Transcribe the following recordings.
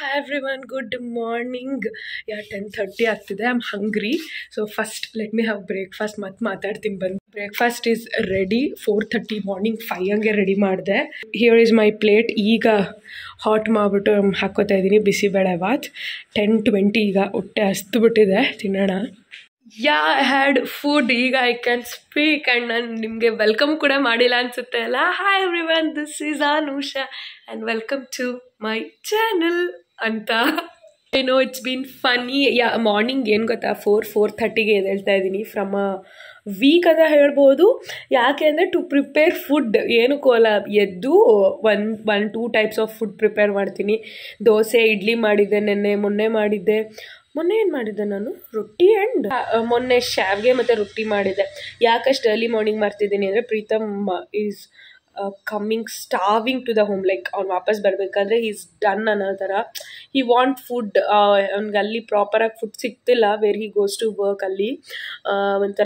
Hi everyone good morning yeah ten thirty ಆಗ್ತಿದೆ I am hungry so first let me have breakfast ಮತ್ತೆ ಮಾತಾಡ್ತೀನಿ ಬಂದು breakfast is ready four thirty morning five ಹಂಗೆ ರೆಡಿ ಮಾಡಿದೆ here is my plate ಈಗ hot ಮಾಡಿಬಿಟ್ಟು ಹಾಕೋತಾ ಇದ್ದೀನಿ ಬಿಸಿಬೇಳೆ ಬಾತ್ ಟೆನ್ ಟ್ವೆಂಟಿ ಈಗ ಹೊಟ್ಟೆ ಹಸ್ತು ಬಿಟ್ಟಿದೆ ತಿನ್ನೋಣ ಯಾ ಹ್ಯಾಡ್ ಫುಡ್ ಈಗ ಐ ಕ್ಯಾನ್ ಸ್ಪೀಕ್ ಆ್ಯಂಡ್ ನಾನು ನಿಮಗೆ ವೆಲ್ಕಮ್ ಕೂಡ ಮಾಡಿಲ್ಲ ಅನ್ಸುತ್ತೆ ಅಲ್ಲ hi everyone this is Anusha and welcome to my channel ಅಂತ ಏನೋ it's been funny yeah morning ಏನು ಗೊತ್ತಾ ಫೋರ್ ಫೋರ್ ಥರ್ಟಿಗೆ ಎದ್ದೇಳ್ತಾ ಇದ್ದೀನಿ ಫ್ರಮ್ ಅ ವೀಕ್ ಅಂತ ಹೇಳ್ಬೋದು ಯಾಕೆ ಅಂದರೆ ಟು ಪ್ರಿಪೇರ್ ಫುಡ್ ಏನು ಕೋಲ ಎದ್ದು one one two types of food prepare ಮಾಡ್ತೀನಿ ದೋಸೆ ಇಡ್ಲಿ ಮಾಡಿದ್ದೆ ನೆನ್ನೆ ಮೊನ್ನೆ ಮಾಡಿದ್ದೆ ಮೊನ್ನೆ ಏನು ಮಾಡಿದ್ದೆ ನಾನು ರೊಟ್ಟಿ ಆ್ಯಂಡ್ ಮೊನ್ನೆ ಶಾವ್ಗೆ ಮತ್ತು ರೊಟ್ಟಿ ಮಾಡಿದ್ದೆ ಯಾಕಷ್ಟು ಅರ್ಲಿ ಮಾರ್ನಿಂಗ್ ಮಾಡ್ತಿದ್ದೀನಿ ಅಂದರೆ Pritam is coming starving to the home like ಅವ್ನು ವಾಪಸ್ ಬರಬೇಕಾದ್ರೆ ಈಸ್ ಡನ್ ಅನ್ನೋ ಥರ ಹಿ ವಾಂಟ್ ಫುಡ್ ಅವ್ನಿಗೆ ಅಲ್ಲಿ ಪ್ರಾಪರಾಗಿ ಫುಡ್ ಸಿಗ್ತಿಲ್ಲ where he goes to work ಅಲ್ಲಿ ಒಂಥರ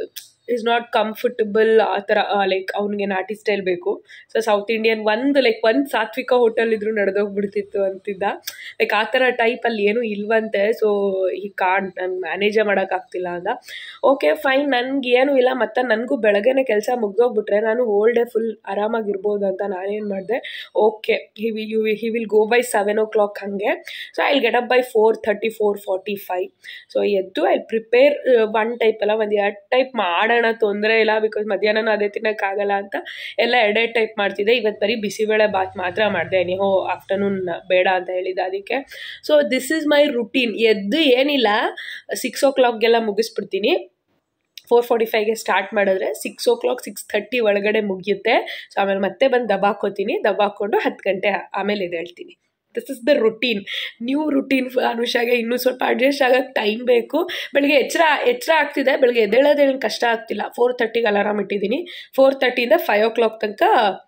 ಈಸ್ ನಾಟ್ ಕಂಫರ್ಟಬಲ್ ಆ ಥರ ಲೈಕ್ ಅವ್ನಿಗೆ ನಾಟಿ ಸ್ಟೈಲ್ ಬೇಕು ಸೊ ಸೌತ್ ಇಂಡಿಯನ್ ಒಂದು ಲೈಕ್ ಒಂದು ಸಾತ್ವಿಕ ಹೋಟೆಲ್ ಇದ್ರೂ ನಡೆದೋಗ್ಬಿಡ್ತಿತ್ತು ಅಂತಿದ್ದ ಲೈಕ್ ಆ ಥರ ಟೈಪಲ್ಲಿ ಏನೂ ಇಲ್ವಂತೆ ಸೊ ಈ ಕಾರ್ಡ್ ನಂಗೆ ಮ್ಯಾನೇಜೇ ಮಾಡೋಕ್ಕಾಗ್ತಿಲ್ಲ ಅಂದ ಓಕೆ ಫೈನ್ ನನಗೆ ಏನೂ ಇಲ್ಲ ಮತ್ತು ನನಗೂ ಬೆಳಗ್ಗೆನೇ ಕೆಲಸ ಮುಗ್ದೋಗ್ಬಿಟ್ರೆ ನಾನು ಹೋಲ್ ಡೇ ಫುಲ್ ಆರಾಮಾಗಿರ್ಬೋದು ಅಂತ ನಾನೇನು ಮಾಡಿದೆ okay he we you he will go by seven o'clock ಹಾಗೆ so I get up by four thirty four forty five so ಎದ್ದು ಐ ಪ್ರಿಪೇರ್ ಒನ್ ಟೈಪ್ ಅಲ್ಲ ಒಂದು ಎರಡು ಟೈಪ್ ಮಾಡೋಣ ತೊಂದರೆ ಇಲ್ಲ ಬಿಕಾಸ್ ಮಧ್ಯಾಹ್ನ ಅದೇ ತಿನ್ನೋಕ್ಕಾಗಲ್ಲ ಅಂತ ಎಲ್ಲ ಎರಡೆರಡು ಟೈಪ್ ಮಾಡ್ತಿದ್ದೆ ಇವತ್ತು ಬರೀ ಬಿಸಿಬೇಳೆ ಬಾತ್ ಮಾತ್ರ ಮಾಡಿದೆ ನೀವು ಆಫ್ಟರ್ನೂನ್ ಬೇಡ ಅಂತ ಹೇಳಿದ್ದೆ ಅದಕ್ಕೆ so this is my routine ಎದ್ದು ಏನಿಲ್ಲ ಸಿಕ್ಸ್ ಓ ಕ್ಲಾಕ್ಗೆಲ್ಲ ಮುಗಿಸ್ಬಿಡ್ತೀನಿ ಫೋರ್ ಫಾರ್ಟಿ ಫೈವ್ಗೆ ಸ್ಟಾರ್ಟ್ ಮಾಡಿದ್ರೆ six o'clock six thirty ಒಳಗಡೆ ಮುಗಿಯುತ್ತೆ ಸೊ ಆಮೇಲೆ ಮತ್ತೆ ಬಂದು ದಬಾಕೋತೀನಿ ದಬಾಕೊಂಡು ಹತ್ತು ಗಂಟೆ ಆಮೇಲೆ ಎದ್ದೇಳ್ತೀನಿ this is the routine new routine ಅನುಷಾಗೆ ಇನ್ನೂ ಸ್ವಲ್ಪ ಅಡ್ಜಸ್ಟ್ ಆಗೋಕ್ಕೆ ಟೈಮ್ ಬೇಕು ಬೆಳಗ್ಗೆ ಎಚ್ಚರ ಎಚ್ಚರ ಆಗ್ತಿದೆ ಬೆಳಗ್ಗೆ ಎದ್ದೇಳೋದೇನು ಕಷ್ಟ ಆಗ್ತಿಲ್ಲ ಫೋರ್ ತರ್ಟಿಗೆ ಅಲಾರಾಮ್ ಇಟ್ಟಿದ್ದೀನಿ ಫೋರ್ ತರ್ಟಿಯಿಂದ ಫೈವ್ ಓ ಕ್ಲಾಕ್ ತನಕ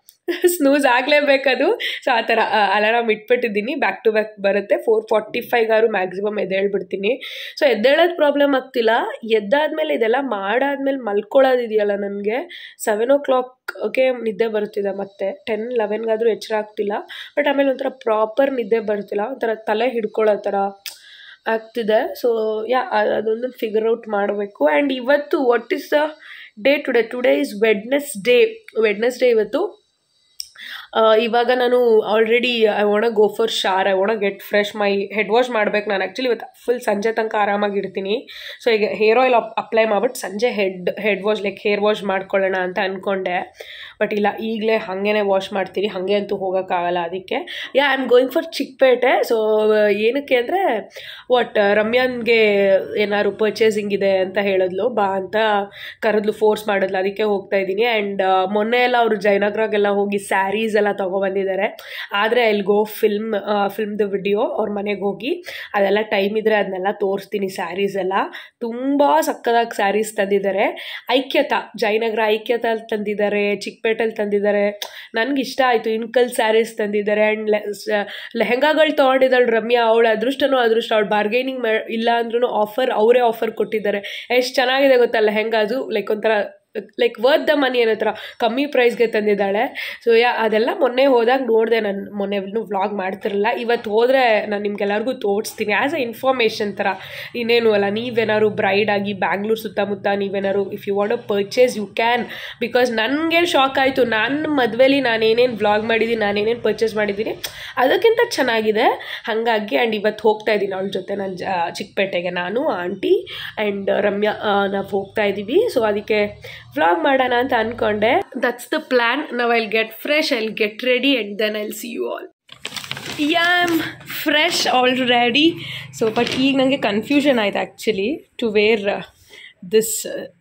ಸ್ನೂಸ್ ಆಗಲೇಬೇಕದು ಸೊ ಆ ಥರ ಅಲಾರಾಮ್ ಇಟ್ಬಿಟ್ಟಿದ್ದೀನಿ ಬ್ಯಾಕ್ ಟು ಬ್ಯಾಕ್ ಬರುತ್ತೆ ಫೋರ್ ಫಾರ್ಟಿ ಫೈವ್ಗಾರು ಮ್ಯಾಕ್ಸಿಮಮ್ ಎದ್ದೇಳ್ಬಿಡ್ತೀನಿ ಸೊ ಎದ್ದೇಳೋದು ಪ್ರಾಬ್ಲಮ್ ಆಗ್ತಿಲ್ಲ ಎದ್ದಾದ್ಮೇಲೆ ಇದೆಲ್ಲ ಮಾಡಾದ್ಮೇಲೆ ಮಲ್ಕೊಳ್ಳೋದಿದೆಯಲ್ಲ ನನಗೆ ಸೆವೆನ್ ಓ ಕ್ಲಾಕ್ ಓಕೆ ನಿದ್ದೆ ಬರ್ತಿದೆ ಮತ್ತೆ ಟೆನ್ ಲೆವೆನ್ಗಾದರೂ ಎಚ್ಚರ ಆಗ್ತಿಲ್ಲ ಬಟ್ ಆಮೇಲೆ ಒಂಥರ ಪ್ರಾಪರ್ ನಿದ್ದೆ ಬರ್ತಿಲ್ಲ ಒಂಥರ ತಲೆ ಹಿಡ್ಕೊಳ್ಳೋ ಥರ ಆಗ್ತಿದೆ ಸೊ ಯಾ ಅದೊಂದು ಫಿಗರ್ ಔಟ್ ಮಾಡಬೇಕು ಆ್ಯಂಡ್ ಇವತ್ತು what is the day today today is Wednesday Wednesday ಇವತ್ತು ಇವಾಗ ನಾನು already I wanna go for shower I wanna get fresh my head wash ಮಾಡ್ಬೇಕು ನಾನು ಆ್ಯಕ್ಚುಲಿ ಇವತ್ತು ಫುಲ್ ಸಂಜೆ ತನಕ ಆರಾಮಾಗಿರ್ತೀನಿ ಸೊ ಈಗ ಹೇರ್ ಆಯಿಲ್ ಅಪ್ಲೈ ಮಾಡ್ಬಿಟ್ಟು ಸಂಜೆ head head wash like hair wash ಮಾಡ್ಕೊಳ್ಳೋಣ ಅಂತ ಅಂದ್ಕೊಂಡೆ ಬಟ್ ಇಲ್ಲ ಈಗಲೇ ಹಾಗೇ ವಾಶ್ ಮಾಡ್ತೀನಿ ಹಾಗೆ ಅಂತೂ ಹೋಗೋಕ್ಕಾಗಲ್ಲ ಅದಕ್ಕೆ yeah I am going for Chickpet so ಏನಕ್ಕೆ ಅಂದರೆ ವಾಟ್ ರಮ್ಯಾನ್ಗೆ ಏನಾದ್ರು ಪರ್ಚೇಸಿಂಗ್ ಇದೆ ಅಂತ ಹೇಳಿದ್ಲು ಬಾ ಅಂತ ಕರೆದ್ಲು ಫೋರ್ಸ್ ಮಾಡಿದ್ಲು ಅದಕ್ಕೆ ಹೋಗ್ತಾ ಇದ್ದೀನಿ ಆ್ಯಂಡ್ ಮೊನ್ನೆ ಎಲ್ಲ ಅವರು ಜಯನಗರಾಗೆಲ್ಲ ಹೋಗಿ ಸ್ಯಾರೀಸ್ ಎಲ್ಲ ತೊಗೊಬಂದಿದ್ದಾರೆ ಆದರೆ ಅಲ್ಲಿ ಗೋ ಫಿಲ್ಮ್ ಫಿಲ್ಮ್ದು ವಿಡಿಯೋ ಅವ್ರ ಮನೆಗೆ ಹೋಗಿ ಅದೆಲ್ಲ ಟೈಮ್ ಇದ್ದರೆ ಅದನ್ನೆಲ್ಲ ತೋರಿಸ್ತೀನಿ ಸ್ಯಾರೀಸ್ ಎಲ್ಲ ತುಂಬ ಸಕ್ಕದಾಗಿ ಸ್ಯಾರೀಸ್ ತಂದಿದ್ದಾರೆ ಐಕ್ಯತಾ ಜಯನಗರ ಐಕ್ಯತಾ ತಂದಿದ್ದಾರೆ ಚಿಕ್ಕಪೇಟೆಲಿ ತಂದಿದ್ದಾರೆ ನನಗೆ ಇಷ್ಟ ಆಯಿತು ಇನ್ಕಲ್ ಸ್ಯಾರೀಸ್ ತಂದಿದ್ದಾರೆ ಆ್ಯಂಡ್ ಲೆಹಂಗಾಗಳು ತೊಗೊಂಡಿದ್ದಾಳೆ ರಮ್ಯಾ ಅವಳು ಅದೃಷ್ಟನೂ ಅದೃಷ್ಟ ಅವಳು ಬಾರ್ಗೈನಿಂಗ್ ಮಾ ಇಲ್ಲ ಅಂದ್ರೂ ಆಫರ್ ಅವರೇ ಆಫರ್ ಕೊಟ್ಟಿದ್ದಾರೆ ಎಷ್ಟು ಚೆನ್ನಾಗಿದೆ ಗೊತ್ತಾ ಲೆಹಂಗಾದು ಲೈಕ್ ಒಂಥರ ಲೈಕ್ ವರ್ತ್ ದ ಮನಿ ಅನ್ನೋ ಥರ ಕಮ್ಮಿ ಪ್ರೈಸ್ಗೆ ತಂದಿದ್ದಾಳೆ ಸೊ ಯಾ ಅದೆಲ್ಲ ಮೊನ್ನೆ ಹೋದಾಗ ನೋಡಿದೆ ನಾನು ಮೊನ್ನೆ ವ್ಲಾಗ್ ಮಾಡ್ತಿರಲಿಲ್ಲ ಇವತ್ತು ಹೋದರೆ ನಾನು ನಿಮ್ಗೆಲ್ಲರಿಗೂ ತೋರಿಸ್ತೀನಿ ಆ್ಯಸ್ ಅ ಇನ್ಫಾರ್ಮೇಷನ್ ಥರ ಇನ್ನೇನು ಅಲ್ಲ ನೀವೇನಾದ್ರು ಬ್ರೈಡ್ ಆಗಿ ಬ್ಯಾಂಗ್ಳೂರು ಸುತ್ತಮುತ್ತ ನೀವೇನಾದ್ರು if you want purchase you can because ನನಗೆ ಶಾಕ್ ಆಯಿತು ನನ್ನ ಮದುವೆಲಿ ನಾನೇನೇನು ವ್ಲಾಗ್ ಮಾಡಿದ್ದೀನಿ ನಾನೇನೇನು ಪರ್ಚೇಸ್ ಮಾಡಿದ್ದೀನಿ ಅದಕ್ಕಿಂತ ಚೆನ್ನಾಗಿದೆ ಹಾಗಾಗಿ ಆ್ಯಂಡ್ ಇವತ್ತು ಹೋಗ್ತಾ ಇದ್ದೀನಿ ಅವಳ ಜೊತೆ ನಾನು ಜ ಚಿಕ್ಕಪೇಟೆಗೆ ನಾನು ಆಂಟಿ ಆ್ಯಂಡ್ ರಮ್ಯಾ ನಾವು ಹೋಗ್ತಾ ಇದ್ದೀವಿ ಸೊ ಅದಕ್ಕೆ ವ್ಲಾಗ್ ಮಾಡೋಣ ಅಂತ ಅಂದ್ಕೊಂಡೆ ದಟ್ಸ್ ದ ಪ್ಲ್ಯಾನ್ ನಾವು I'll get fresh I'll get ready and then I'll see you all yeah am fresh already so but ಈಗ ನನಗೆ ಕನ್ಫ್ಯೂಷನ್ ಆಯ್ತು actually to wear this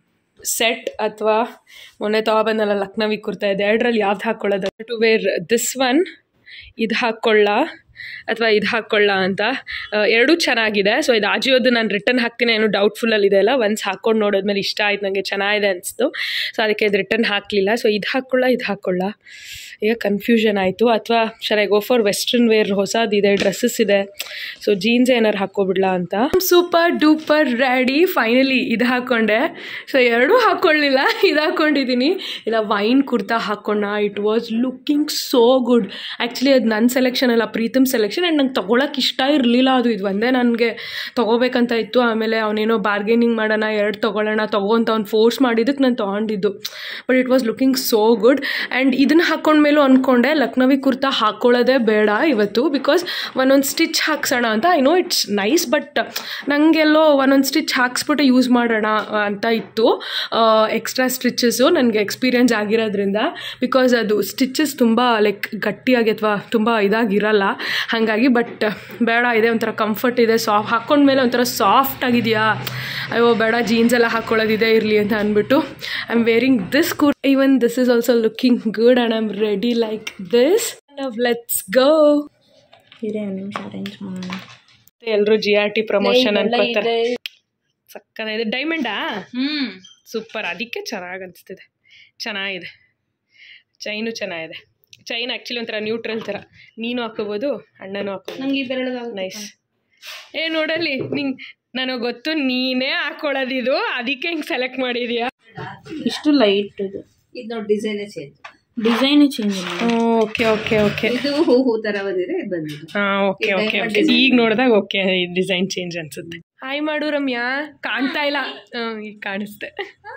set ಅಥವಾ ಮೊನ್ನೆ ತೊಗೊಬಂದಲ್ಲ ಲಕ್ನವಿ ಕುರ್ತಾ ಇದೆ ಎರಡರಲ್ಲಿ ಯಾವ್ದು ಹಾಕ್ಕೊಳ್ಳೋದು ಟು ವೇರ್ ದಿಸ್ ಒನ್ ಇದು ಹಾಕ್ಕೊಳ್ಳ ಅಥವಾ ಇದು ಹಾಕ್ಕೊಳ್ಳ ಅಂತ ಎರಡೂ ಚೆನ್ನಾಗಿದೆ ಸೊ ಇದು ಆಜಿಯೋದು ನಾನು ರಿಟರ್ನ್ ಹಾಕ್ತೀನಿ ಏನೋ ಡೌಟ್ಫುಲ್ಲಲ್ಲಿ ಇದೆ ಅಲ್ಲ ಒನ್ಸ್ ಹಾಕ್ಕೊಂಡು ನೋಡಿದ್ಮೇಲೆ ಇಷ್ಟ ಆಯ್ತು ನನಗೆ ಚೆನ್ನಾಗಿದೆ ಅನಿಸ್ತು ಸೊ ಅದಕ್ಕೆ ಇದು ರಿಟರ್ನ್ ಹಾಕಲಿಲ್ಲ ಸೊ ಇದು ಹಾಕ್ಕೊಳ್ಳ ಇದು ಹಾಕ್ಕೊಳ್ಳ ಈಗ ಕನ್ಫ್ಯೂಷನ್ ಆಯಿತು ಅಥವಾ shall I go for western wear ಹೊಸದಿದೆ ಡ್ರೆಸ್ಸಸ್ ಇದೆ ಸೊ ಜೀನ್ಸ್ ಏನಾರು ಹಾಕ್ಕೊಬಿಡ್ಲಾ ಅಂತ ಸೂಪರ್ ಡೂಪರ್ ರೆಡಿ ಫೈನಲಿ ಇದು ಹಾಕ್ಕೊಂಡೆ ಸೊ ಎರಡೂ ಹಾಕ್ಕೊಳ್ಳಿಲ್ಲ ಇದು ಹಾಕ್ಕೊಂಡಿದ್ದೀನಿ ಇಲ್ಲ ವೈನ್ ಕುರ್ತಾ ಹಾಕ್ಕೊಂಡ it was looking so good actually ಅದು ನನ್ನ ಸೆಲೆಕ್ಷನ್ ಅಲ್ಲ ಪ್ರೀತಮ್ ಪ್ರೀಮಿಯಮ್ ಸೆಲೆಕ್ಷನ್ ಆ್ಯಂಡ್ ನಂಗೆ ತೊಗೊಳಕ್ಕೆ ಇಷ್ಟ ಇರಲಿಲ್ಲ ಅದು ಇದು ಒಂದೇ ನನಗೆ ತೊಗೋಬೇಕಂತ ಇತ್ತು ಆಮೇಲೆ ಅವನೇನೋ ಬಾರ್ಗೇನಿಂಗ್ ಮಾಡೋಣ ಎರಡು ತೊಗೊಳ್ಳೋಣ ತೊಗೋ ಅಂತ ಅವ್ನು ಫೋರ್ಸ್ ಮಾಡಿದ್ದಕ್ಕೆ ನಾನು ತೊಗೊಂಡಿದ್ದು but it was looking so good and ಇದನ್ನು ಹಾಕ್ಕೊಂಡ್ಮೇಲೂ ಅಂದ್ಕೊಂಡೆ ಲಕ್ನವಿ ಕುರ್ತಾ ಹಾಕ್ಕೊಳ್ಳೋದೇ ಬೇಡ ಇವತ್ತು ಬಿಕಾಸ್ ಒಂದೊಂದು ಸ್ಟಿಚ್ ಹಾಕ್ಸೋಣ ಅಂತ I know it's nice but ನನಗೆಲ್ಲೋ ಒಂದೊಂದು ಸ್ಟಿಚ್ ಹಾಕ್ಸ್ಬಿಟ್ಟು ಯೂಸ್ ಮಾಡೋಣ ಅಂತ ಇತ್ತು ಎಕ್ಸ್ಟ್ರಾ ಸ್ಟಿಚಸ್ಸು ನನಗೆ ಎಕ್ಸ್ಪೀರಿಯನ್ಸ್ ಆಗಿರೋದ್ರಿಂದ ಬಿಕಾಸ್ ಅದು ಸ್ಟಿಚಸ್ ತುಂಬ ಲೈಕ್ ಗಟ್ಟಿಯಾಗಿ ಅಥವಾ ತುಂಬ ಇದಾಗಿರಲ್ಲ ಹಾಗಾಗಿ ಬಟ್ ಬೇಡ ಇದೆ ಒಂಥರ ಕಂಫರ್ಟ್ ಇದೆ ಸಾಫ್ಟ್ ಹಾಕ್ಕೊಂಡ್ಮೇಲೆ ಒಂಥರ ಸಾಫ್ಟ್ ಆಗಿದೆಯಾ ಅಯ್ಯೋ ಬೇಡ ಜೀನ್ಸ್ ಎಲ್ಲ ಹಾಕ್ಕೊಳ್ಳೋದಿದೆ ಇರಲಿ ಅಂತ ಅಂದ್ಬಿಟ್ಟು I am wearing this kurta even this is also looking good and I am ready like this let's go ಇರೇ ಒಂದು ನಿಮಿಷ ಅರೇಂಜ್ ಮಾಡೋಣ ಎಲ್ಲರೂ ಜಿ ಆರ್ ಟಿ ಪ್ರಮೋಷನ್ ಅನ್ಕೋತಾರೆ ಸಕ್ಕದಾಗಿದೆ ಡೈಮಂಡಾ ಹ್ಮ್ ಸೂಪರ್ ಅದಕ್ಕೆ ಚೆನ್ನಾಗಿ ಅನಿಸ್ತಿದೆ ಚೆನ್ನಾಗಿದೆ ಚೈನು ಚೆನ್ನಾಗಿದೆ ಚೈನ್ ಆ್ಯಕ್ಚುಲಿ ಒಂಥರ ನ್ಯೂಟ್ರಲ್ ಥರ ನೀನು ಹಾಕೋಬೋದು ಅಣ್ಣನೂ ಹಾಕೋಬೋದು ನಂಗೆ ಈ ಬೆರಳು ನೈಸ್ ಏ ನೋಡಲ್ಲಿ ನಿಂಗೆ ನನಗೆ ಗೊತ್ತು ನೀನೇ ಹಾಕೊಳ್ಳೋದಿದು ಅದಕ್ಕೆ ಹಿಂಗೆ ಸೆಲೆಕ್ಟ್ ಮಾಡಿದ್ಯಾ ಇಷ್ಟು ಲೈಟ್ ಇದು ಇದು ನೋಡಿ ಡಿಸೈನೇ change design change okay okay okay ಇದು ಹೂ ಹೂ ತರ ಬಂದಿದೆ ಇದು ಬಂದಿದೆ ಹಾಂ ಓಕೆ ಓಕೆ ಓಕೆ ಈಗ ನೋಡಿದಾಗ ಓಕೆ ಡಿಸೈನ್ ಚೇಂಜ್ ಅನ್ಸುತ್ತೆ ಹಾಯ್ ಮಾಡು ರಮ್ಯಾ ಕಾಣ್ತಾ ಇಲ್ಲ ಹ್ಮ್, ಈಗ ಕಾಣಿಸ್ತೆ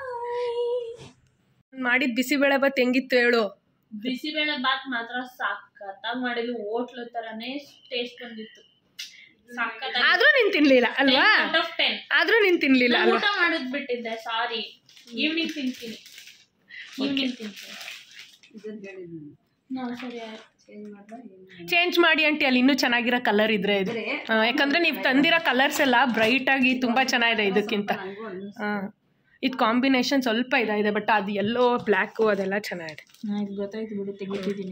ಮಾಡಿದ ಬಿಸಿಬೇಳೆ ಬಾತ್ ಹೆಂಗಿತ್ತು ಹೇಳು ಬಿಸಿಬೇಳೆ ಬಾತ್ ಮಾತ್ರ ಸಖತ್ತಾಗಿ ಮಾಡಿದ್ವಿ ಹೋಟ್ಲು ತರನೇ ಟೇಸ್ಟ್ ಬಂದಿತ್ತು ಸಖತ್ತಾಗಿ ಆದ್ರೂ ನೀನ್ ತಿನ್ಲಿಲ್ಲ ಅಲ್ವಾ ಔಟ್ ಆಫ್ ಟೆನ್ ಆದ್ರೂ ನೀನ್ ತಿನ್ಲಿಲ್ಲ ಅಲ್ವಾ ಊಟ ಮಾಡಿದ್ ಬಿಟ್ಟಿದ್ದೆ ಸಾರಿ ಈವ್ನಿಂಗ್ ತಿಂತೀನಿ ಈವ್ನಿಂಗ್ ತಿಂತೀನಿ ಇದನ್ನ ಹೇಳಿದ್ದು ನಾವು ಸರಿ ಆಯ್ತು ಚೇಂಜ್ ಮಾಡ್ದ ಏನು ಚೇಂಜ್ ಮಾಡಿ ಆಂಟಿ ಅಲ್ಲಿ ಇನ್ನೂ ಚೆನ್ನಾಗಿರೋ ಕಲರ್ ಇದ್ರೆ ಇದು ಆ, ಯಾಕಂದ್ರೆ ನೀವು ತಂದಿರೋ ಕಲರ್ಸ್ ಎಲ್ಲ ಬ್ರೈಟ್ ಆಗಿ ತುಂಬಾ ಚೆನ್ನಾಗಿದೆ ಇದಕ್ಕಿಂತ ನನಗೂ ಅನ್ನಿಸ್ತು ಹಾ ಇದು ಕಾಂಬಿನೇಷನ್ ಸ್ವಲ್ಪ ಇದಾಗಿದೆ ಬಟ್ ಅದು ಎಲ್ಲೋ ಬ್ಲ್ಯಾಕು ಅದೆಲ್ಲ ಚೆನ್ನಾಗಿದೆ ನಾ ಇದು ಗೊತ್ತಾಯ್ತು ಬಿಡು ತೆಗಿತಿದ್ದೀನಿ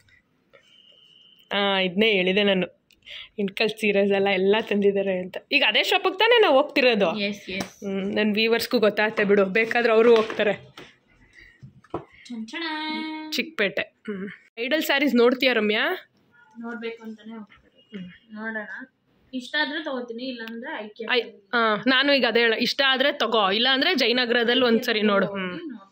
ಹಾಂ ಇದನ್ನೇ ಹೇಳಿದೆ ನಾನು ಇನ್ಕಲ್ ಸೀರೆಸ್ ಎಲ್ಲ ಎಲ್ಲ ತಂದಿದ್ದಾರೆ ಅಂತ ಈಗ ಅದೇ ಶಾಪಿಗೆ ತಾನೇ ನಾವು ಹೋಗ್ತಿರೋದು ಎಸ್ ಎಸ್ ಹ್ಞೂ ನನ್ನ ವ್ಯೂವರ್ಸ್ಗೂ ಗೊತ್ತಾಗುತ್ತೆ ಬಿಡು ಬೇಕಾದ್ರೆ ಅವರು ಹೋಗ್ತಾರೆ ಚಂಚಣ ಚಿಕ್ಕಪೇಟೆ ಹ್ಞೂ ಐಡಲ್ ಸ್ಯಾರೀಸ್ ನೋಡ್ತೀಯಾ ರಮ್ಯಾ ನೋಡ್ಬೇಕು ಅಂತಾನೆ ಹೋಗ್ತಾರೆ ನೋಡೋಣ ಇಷ್ಟ ಆದ್ರೆ ತಗೋತೀನಿ ಇಲ್ಲಾಂದ್ರೆ ಆಯ್ಕೆ ಐ ಹಾಂ ನಾನು ಈಗ ಅದೇ ಹೇಳ ಇಷ್ಟ ಆದರೆ ತಗೋ ಇಲ್ಲ ಅಂದರೆ ಜಯನಗರದಲ್ಲಿ ಒಂದು ಸರಿ ನೋಡು ಹ್ಞೂ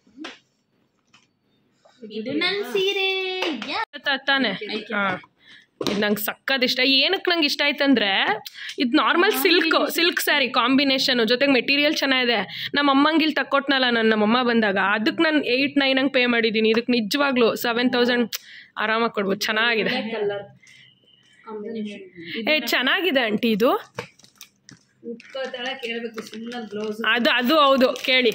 ಇದು ನನ್ನ ಸೀರೆ ಯಾ ತಾನೆ ಹಾಂ ಇದು ನಂಗೆ ಸಕ್ಕತ್ ಇಷ್ಟ ಏನಕ್ಕೆ ನಂಗೆ ಇಷ್ಟ ಆಯ್ತಂದ್ರೆ ಇದು normal silk silk sari combination ಜೊತೆಗೆ ಮೆಟೀರಿಯಲ್ ಚೆನ್ನಾಗಿದೆ ನಮ್ಮ ಅಮ್ಮಂಗೆ ಇಲ್ಲಿ ತಕ್ಕೊಟ್ನಲ್ಲ ನನ್ನ ನಮ್ಮಮ್ಮ ಬಂದಾಗ ಅದಕ್ಕೆ ನಾನು ಏಯ್ಟ್ ನೈನ್ ಹಂಗೆ ಪೇ ಮಾಡಿದ್ದೀನಿ ಇದಕ್ಕೆ ನಿಜವಾಗ್ಲೂ ಸೆವೆನ್ ತೌಸಂಡ್ ಆರಾಮಾಗಿ ಕೊಡ್ಬೋದು ಚೆನ್ನಾಗಿದೆ ಕಲರ್ ಏ ಚೆನ್ನಾಗಿದೆ ಆಂಟಿ ಇದು ಉಟ್ಕೋತಾಳ ಕೇಳಬೇಕು ಸುಮ್ಮನೆ ಬ್ಲೌಸ್ ಅದು ಅದು ಹೌದು ಕೇಳಿ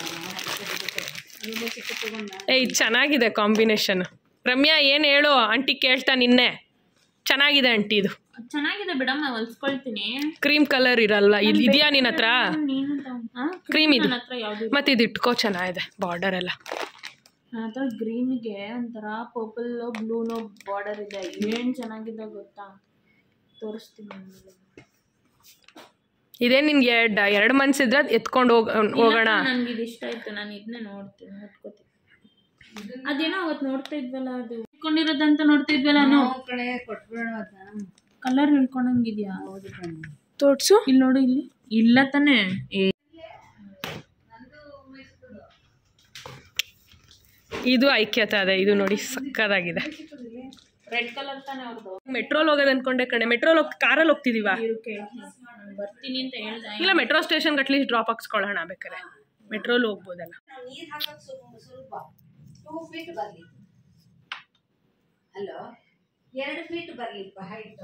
ತುಂಬ ಚಿಕ್ಕ ತಗೊಂಡ ಏ ಇದು ಚೆನ್ನಾಗಿದೆ ಕಾಂಬಿನೇಷನ್ ರಮ್ಯಾ ಏನು ಹೇಳು ಆಂಟಿ ಕೇಳ್ತಾ ನಿನ್ನೆ ಚೆನ್ನಾಗಿದೆ ಆಂಟಿ ಇದು ಚೆನ್ನಾಗಿದೆ ಬಿಡಮ್ಮ ಹೊಲ್ಸ್ಕೊಳ್ತೀನಿ ಕ್ರೀಮ್ ಕಲರ್ ಇರಲ್ಲ ಇದು ಇದೆಯಾ ನಿನ್ನ ಹತ್ರ ನೀನು ಕ್ರೀಮ್ ಇದು ನನ್ನ ಹತ್ರ ಯಾವ್ದು ಮತ್ತು ಇದು ಇಟ್ಕೋ ಚೆನ್ನಾಗಿದೆ ಬಾರ್ಡರ್ ಎಲ್ಲ ನನ್ನ ಹತ್ರ ಗ್ರೀನ್ಗೆ ಒಂಥರ ಪರ್ಪಲ್ ಬ್ಲೂನೋ ಬಾರ್ಡರ್ ಇದೆ ಏನ್ ಚೆನ್ನಾಗಿದೆ ಗೊತ್ತಾ ತೋರಿಸ್ತೀನಿ ನಿಮ್ಗೆ. ಇದೇ ನಿನ್ಗೆ ಎರಡು ಎರಡು ಮನ್ಸ್ ಇದ್ರೆ ಎತ್ಕೊಂಡು ಹೋಗ ಹೋಗೋಣ ನನ್ಗೆ ಇದು ಇಷ್ಟ ಆಯ್ತು ನಾನು ಇದನ್ನೇ ನೋಡ್ತೀನಿ ನೋಡ್ಕೋತೀನಿ ಅದೇನೋ ಅವತ್ತು ನೋಡ್ತಾ ಇದ್ವಲ್ಲ ಅದು ಇಟ್ಕೊಂಡಿರೋದಂತ ನೋಡ್ತಾ ಇದ್ವಲ್ಲ ನಾವು ಕಡೆ ಕೊಟ್ಬಿಡೋಣ ಅದನ್ನ ಕಲರ್ ಹಿಡ್ಕೊಂಡಂಗಿದ್ಯಾ ಹೌದು ಕಣೆ ತೋರ್ಸು ಇಲ್ಲಿ ನೋಡು ಇಲ್ಲಿ ಇಲ್ಲ ತಾನೇ ಏ ಇದು ಐಕ್ಯತ ಅದೇ ಇದು ನೋಡಿ ಸಕ್ಕದಾಗಿದೆ ರೆಡ್ ಕಲರ್ ತಾನೇ ಅವ್ರದ್ದು ಮೆಟ್ರೋಲ್ ಹೋಗೋದು ಅನ್ಕೊಂಡೆ ಕಣೆ ಮೆಟ್ರೋಲ್ ಹೋಗಿ ಕಾರಲ್ಲಿ ಹೋಗ್ತಿದೀವ ಇರು ಕೇಳ್ತೀನಿ ನಾನು ಬರ್ತೀನಿ ಅಂತ ಹೇಳ್ದೆ ಇಲ್ಲ ಮೆಟ್ರೋ ಸ್ಟೇಷನ್ಗೆ ಅಟ್ಲೀಸ್ಟ್ ಡ್ರಾಪ್ ಹಾಕ್ಸ್ಕೊಳ್ಳೋಣ ಬೇಕಾರೆ ಮೆಟ್ರೋಲ್ ಹೋಗ್ಬೋದಲ್ಲ ನೀರು ಹಾಕೋದು ಸ್ವಲ್ಪ ಟೂ ಫೀಟ್ ಬರಲಿ ಹಲೋ ಎರಡು ಫೀಟ್ ಬರಲಿಪ್ಪ ಹೈಟ್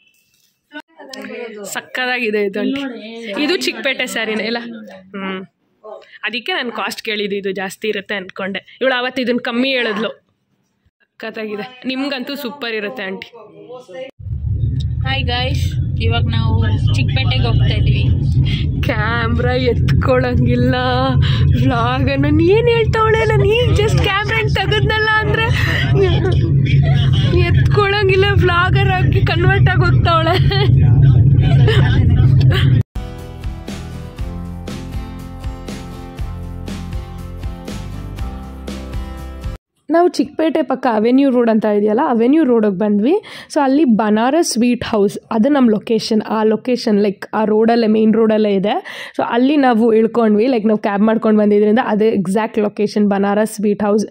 ಸಕ್ಕದಾಗಿದೆ ಇದು ಆಂಟಿ. ನೋಡಿ ಇದು ಚಿಕ್ಕಪೇಟೆ ಸ್ಯಾರಿನೇ ಇಲ್ಲ ಹ್ಞೂ ಅದಕ್ಕೆ ನಾನು ಕಾಸ್ಟ್ ಕೇಳಿದ್ದು ಇದು ಜಾಸ್ತಿ ಇರುತ್ತೆ ಅಂದ್ಕೊಂಡೆ ಇವಳು ಅವತ್ತು ಇದನ್ನು ಕಮ್ಮಿ ಹೇಳಿದ್ಲು ಸಕ್ಕತ್ತಾಗಿದೆ ನಿಮ್ಗಂತೂ ಸೂಪರ್ ಇರುತ್ತೆ ಆಂಟಿ ಹಾಯ್ ಗಾಯ್ಸ್ ಇವಾಗ ನಾವು ಚಿಕ್ಕಪೇಟೆಗೆ ಹೋಗ್ತಾ ಇದೀವಿ ಕ್ಯಾಮ್ರಾ ಎತ್ಕೊಳಂಗಿಲ್ಲ ವ್ಲಾಗ್ ನಾನು ಏನು ಹೇಳ್ತಾವಳೆ ನಾನು ಈಗ ಜಸ್ಟ್ ಕ್ಯಾಮ್ರಾ ತೆಗೆದ್ನಲ್ಲ ಅಂದರೆ ಎತ್ಕೊಳಂಗಿಲ್ಲ ವ್ಲಾಗರ್ ಆಗಿ ಕನ್ವರ್ಟ್ ಆಗಿ ಹೋಗ್ತಾವಳೆ ನಾವು ನಾವು ಚಿಕ್ಕಪೇಟೆ ಪಕ್ಕ ಅವೆನ್ಯೂ ರೋಡ್ ಅಂತ ಇದೆಯಲ್ಲ ಅವೆನ್ಯೂ ರೋಡಿಗೆ ಬಂದ್ವಿ ಸೊ ಅಲ್ಲಿ ಬನಾರಸ್ ಸ್ವೀಟ್ ಹೌಸ್ ಅದು ನಮ್ಮ ಲೊಕೇಶನ್ ಆ ಲೊಕೇಶನ್ ಲೈಕ್ ಆ ರೋಡಲ್ಲೇ ಮೇನ್ ರೋಡಲ್ಲೇ ಇದೆ ಸೊ ಅಲ್ಲಿ ನಾವು ಇಳ್ಕೊಂಡ್ವಿ ಲೈಕ್ ನಾವು ಕ್ಯಾಬ್ ಮಾಡ್ಕೊಂಡು ಬಂದಿದ್ರಿಂದ ಅದೇ exact location Banaras sweet house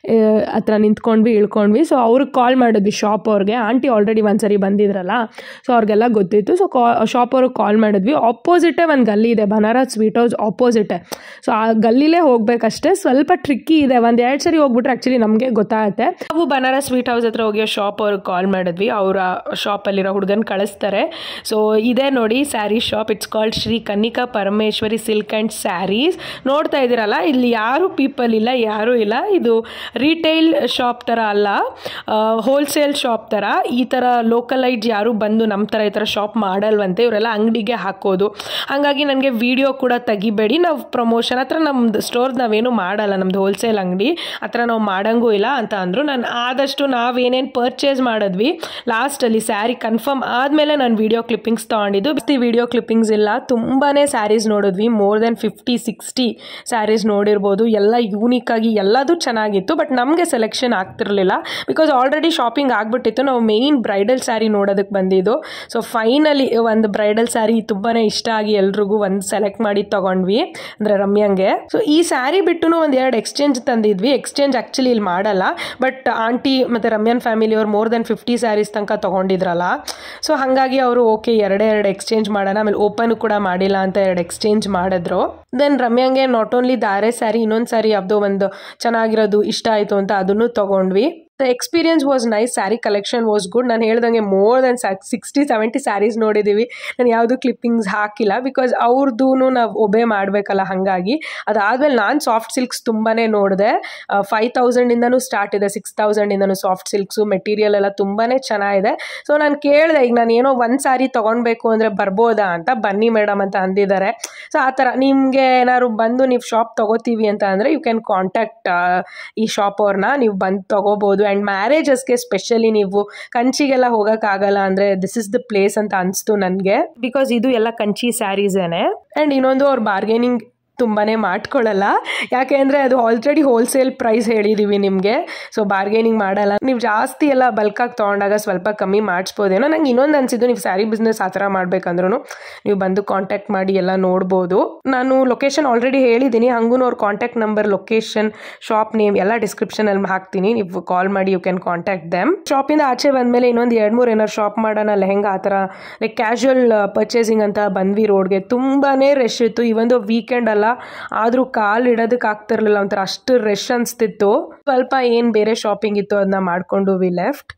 ಹತ್ರ ನಿಂತ್ಕೊಂಡ್ವಿ ಇಳ್ಕೊಂಡ್ವಿ ಸೊ ಅವ್ರಿಗೆ ಕಾಲ್ ಮಾಡಿದ್ವಿ ಶಾಪ್ ಅವ್ರಿಗೆ ಆಂಟಿ ಆಲ್ರೆಡಿ ಒಂದ್ಸರಿ ಬಂದಿದ್ರಲ್ಲ ಸೊ ಅವ್ರಿಗೆಲ್ಲ ಗೊತ್ತಿತ್ತು ಸೊ ಕಾ ಶಾಪ್ ಅವ್ರಿಗೆ ಕಾಲ್ ಮಾಡಿದ್ವಿ ಆಪೋಸಿಟೇ ಒಂದು ಗಲ್ಲಿ ಇದೆ ಬನಾರಸ್ ಸ್ವೀಟ್ ಹೌಸ್ ಆಪೋಸಿಟೇ ಸೊ ಆ ಗಲ್ಲಿಲೇ ಹೋಗ್ಬೇಕಷ್ಟೇ ಸ್ವಲ್ಪ ಟ್ರಿಕ್ಕಿ ಇದೆ ಒಂದು ಎರಡು ಸರಿ ಹೋಗ್ಬಿಟ್ರೆ ಆ್ಯಕ್ಚುಲಿ ನಮಗೆ ಗೊತ್ತಾಗುತ್ತೆ ನಾವು ಬನಾರಸ್ ಸ್ವೀಟ್ ಹೌಸ್ ಹತ್ರ ಹೋಗಿ ಶಾಪ್ ಅವ್ರಿಗೆ ಕಾಲ್ ಮಾಡಿದ್ವಿ ಅವರ ಶಾಪಲ್ಲಿರೋ ಹುಡುಗನ ಕಳಿಸ್ತಾರೆ ಸೊ ಇದೇ ನೋಡಿ sari shop it's called Shri Kannika Parameshwari silk and saris ನೋಡ್ತಾ ಇದ್ದೀರಲ್ಲ ಇಲ್ಲಿ ಯಾರು ಪೀಪಲ್ ಇಲ್ಲ ಯಾರೂ ಇಲ್ಲ ಇದು ರಿಟೇಲ್ ಶಾಪ್ ಥರ ಅಲ್ಲ ಹೋಲ್ಸೇಲ್ ಶಾಪ್ ಥರ ಈ ಥರ ಲೋಕಲೈಟ್ ಯಾರು ಬಂದು ನಮ್ಮ ಥರ ಈ ಥರ ಶಾಪ್ ಮಾಡಲ್ವಂತೆ ಇವರೆಲ್ಲ ಅಂಗಡಿಗೆ ಹಾಕೋದು ಹಾಗಾಗಿ ನನಗೆ ವಿಡಿಯೋ ಕೂಡ ತೆಗಿಬೇಡಿ ನಾವು ಪ್ರಮೋಷನ್ ಹತ್ರ ನಮ್ಮದು ಸ್ಟೋರ್ ನಾವೇನು ಮಾಡಲ್ಲ ನಮ್ಮದು ಹೋಲ್ಸೇಲ್ ಅಂಗಡಿ ಆ ಥರ ನಾವು ಮಾಡಂಗೂ ಇಲ್ಲ ಅಂತ ಅಂದರು ನಾನು ಆದಷ್ಟು ನಾವೇನೇನು ಪರ್ಚೇಸ್ ಮಾಡಿದ್ವಿ ಲಾಸ್ಟಲ್ಲಿ ಸ್ಯಾರಿ ಕನ್ಫರ್ಮ್ ಆದಮೇಲೆ ನಾನು ವಿಡಿಯೋ ಕ್ಲಿಪ್ಪಿಂಗ್ಸ್ ತೊಗೊಂಡಿದ್ದು ಜಾಸ್ತಿ ವಿಡಿಯೋ ಕ್ಲಿಪ್ಪಿಂಗ್ಸ್ ಇಲ್ಲ ತುಂಬಾ ಸ್ಯಾರೀಸ್ ನೋಡಿದ್ವಿ more than fifty sixty saris ನೋಡಿರ್ಬೋದು ಎಲ್ಲ ಯೂನಿಕ್ ಆಗಿ ಎಲ್ಲದೂ ಚೆನ್ನಾಗಿತ್ತು ಬಟ್ ನಮಗೆ ಸೆಲೆಕ್ಷನ್ ಆಗ್ತಿರ್ಲಿಲ್ಲ ಬಿಕಾಸ್ ಆಲ್ರೆಡಿ ಶಾಪಿಂಗ್ ಆಗಿಬಿಟ್ಟಿತ್ತು ನಾವು ಮೇಯ್ನ್ ಬ್ರೈಡಲ್ ಸ್ಯಾರಿ ನೋಡೋದಕ್ಕೆ ಬಂದಿದ್ದು ಸೊ ಫೈನಲಿ ಒಂದು ಬ್ರೈಡಲ್ ಸ್ಯಾರಿ ತುಂಬಾ ಇಷ್ಟ ಆಗಿ ಎಲ್ರಿಗೂ ಒಂದು ಸೆಲೆಕ್ಟ್ ಮಾಡಿ ತೊಗೊಂಡ್ವಿ ಅಂದರೆ ರಮ್ಯಂಗೆ ಸೊ ಈ ಸ್ಯಾರಿ ಬಿಟ್ಟು ಒಂದು ಎರಡು ಎಕ್ಸ್ಚೇಂಜ್ ತಂದಿದ್ವಿ ಎಕ್ಸ್ಚೇಂಜ್ ಆ್ಯಕ್ಚುಲಿ ಇಲ್ಲಿ ಮಾಡಲ್ಲ ಬಟ್ ಆಂಟಿ ಮತ್ತು ರಮ್ಯನ್ ಫ್ಯಾಮಿಲಿ ಅವ್ರು ಮೋರ್ ದೆನ್ ಫಿಫ್ಟಿ ಸ್ಯಾರೀಸ್ ತನಕ ತೊಗೊಂಡಿದ್ರಲ್ಲ ಸೊ ಹಾಗಾಗಿ ಅವರು ಓಕೆ ಎರಡೇ ಎರಡು ಎಕ್ಸ್ಚೇಂಜ್ ಮಾಡೋಣ ಆಮೇಲೆ ಓಪನ್ ಕೂಡ ಮಾಡಿಲ್ಲ ಅಂತ ಎರಡು ಎಕ್ಸ್ಚೇಂಜ್ ಮಾಡಿದ್ರು ದೆನ್ ರಮ್ಯಂಗೆ ನಾಟ್ ಓನ್ಲಿ ದಾರೆ ಸ್ಯಾರಿ ಇನ್ನೊಂದು ಸ್ಯಾರಿ ಯಾವುದೋ ಒಂದು ಚೆನ್ನಾಗಿರೋದು ಇಷ್ಟ ಆಯಿತು ಅಂತ ಅದನ್ನು ತೊಗೊಂಡ್ವಿ the experience was nice sari collection was good ನಾನು ಹೇಳ್ದಂಗೆ more than sixty seventy saris ನೋಡಿದ್ದೀವಿ ನಾನು ಯಾವುದು ಕ್ಲಿಪ್ಪಿಂಗ್ಸ್ ಹಾಕಿಲ್ಲ ಬಿಕಾಸ್ ಅವ್ರದ್ದು ನಾವು ಒಬೇ ಮಾಡಬೇಕಲ್ಲ ಹಾಗಾಗಿ ಅದಾದಮೇಲೆ ನಾನು ಸಾಫ್ಟ್ ಸಿಲ್ಕ್ಸ್ ತುಂಬಾ ನೋಡಿದೆ ಫೈವ್ ತೌಸಂಡಿಂದನೂ ಸ್ಟಾರ್ಟ್ ಇದೆ ಸಿಕ್ಸ್ ತೌಸಂಡಿಂದನೂ ಸಾಫ್ಟ್ ಸಿಲ್ಕ್ಸು ಮೆಟೀರಿಯಲ್ ಎಲ್ಲ ತುಂಬಾ ಚೆನ್ನಾಗಿದೆ ಸೊ ನಾನು ಕೇಳಿದೆ ಈಗ ನಾನು ಏನೋ ಒಂದು ಸ್ಯಾರಿ ತೊಗೊಳ್ಬೇಕು ಅಂದರೆ ಬರ್ಬೋದಾ ಅಂತ ಬನ್ನಿ ಮೇಡಮ್ ಅಂತ ಅಂದಿದ್ದಾರೆ ಸೊ ಆ ಥರ ನಿಮಗೆ ಏನಾದ್ರು ಬಂದು ನೀವು ಶಾಪ್ ತೊಗೋತೀವಿ ಅಂತ ಅಂದರೆ ಯು ಕ್ಯಾನ್ ಕಾಂಟ್ಯಾಕ್ಟ್ ಈ ಶಾಪ್ ಅವ್ರನ್ನ ನೀವು ಬಂದು ತೊಗೋಬೋದು ಆ್ಯಂಡ್ ಮ್ಯಾರೇಜಸ್ಗೆ ಸ್ಪೆಷಲಿ ನೀವು ಕಂಚಿಗೆಲ್ಲ ಹೋಗೋಕ್ಕಾಗಲ್ಲ ಅಂದರೆ ದಿಸ್ ಇಸ್ ದ ಪ್ಲೇಸ್ ಅಂತ ಅನಿಸ್ತು ನನಗೆ ಬಿಕಾಸ್ ಇದು ಎಲ್ಲ ಕಂಚಿ ಸ್ಯಾರೀಸೇನೆ ಆ್ಯಂಡ್ ಇನ್ನೊಂದು ಅವ್ರು ಬಾರ್ಗೇನಿಂಗ್ ತುಂಬಾ ಮಾಡ್ಕೊಳ್ಳಲ್ಲ ಯಾಕೆ ಅಂದರೆ ಅದು ಆಲ್ರೆಡಿ ಹೋಲ್ಸೇಲ್ ಪ್ರೈಸ್ ಹೇಳಿದ್ದೀವಿ ನಿಮಗೆ ಸೊ ಬಾರ್ಗೇನಿಂಗ್ ಮಾಡಲ್ಲ ನೀವು ಜಾಸ್ತಿ ಎಲ್ಲ ಬಲ್ಕಾಗಿ ತೊಗೊಂಡಾಗ ಸ್ವಲ್ಪ ಕಮ್ಮಿ ಮಾಡಿಸ್ಬೋದೇನೋ ನಂಗೆ ಇನ್ನೊಂದು ಅನಿಸಿದ್ದು ನೀವು ಸ್ಯಾರಿ ಬಿಸ್ನೆಸ್ ಆ ಥರ ಮಾಡ್ಬೇಕಂದ್ರೂ ನೀವು ಬಂದು ಕಾಂಟ್ಯಾಕ್ಟ್ ಮಾಡಿ ಎಲ್ಲ ನೋಡ್ಬೋದು ನಾನು ಲೊಕೇಶನ್ ಆಲ್ರೆಡಿ ಹೇಳಿದ್ದೀನಿ ಹಂಗೂ ಅವ್ರ contact number location shop name ಎಲ್ಲ ಡಿಸ್ಕ್ರಿಪ್ಷನಲ್ಲಿ ಹಾಕ್ತೀನಿ ನೀವು ಕಾಲ್ ಮಾಡಿ ಯು ಕ್ಯಾನ್ ಕಾಂಟ್ಯಾಕ್ಟ್ ದೆಮ್ ಶಾಪಿಂದ ಆಚೆ ಬಂದಮೇಲೆ ಇನ್ನೊಂದು ಎರಡು ಮೂರು ಏನಾರು ಶಾಪ್ ಮಾಡೋಣ ಲೆಹೆಂಗಾ ಆ ಥರ ಲೈಕ್ ಕ್ಯಾಶುವಲ್ ಪರ್ಚೇಸಿಂಗ್ ಅಂತ ಬಂದ್ವಿ ರೋಡ್ಗೆ ತುಂಬಾ ರಶ್ ಇತ್ತು ಇವೊಂದು ವೀಕೆಂಡ್ ಅಲ್ಲ ಆದರೂ ಕಾಲು ಇಡೋದಕ್ಕೆ ಆಗ್ತಿರ್ಲಿಲ್ಲ ಒಂಥರ ಅಷ್ಟು ರಶ್ ಅನಿಸ್ತಿತ್ತು ಸ್ವಲ್ಪ ಏನು ಬೇರೆ ಶಾಪಿಂಗ್ ಇತ್ತು ಅದನ್ನ ಮಾಡಿಕೊಂಡು ವಿ ಲೆಫ್ಟ್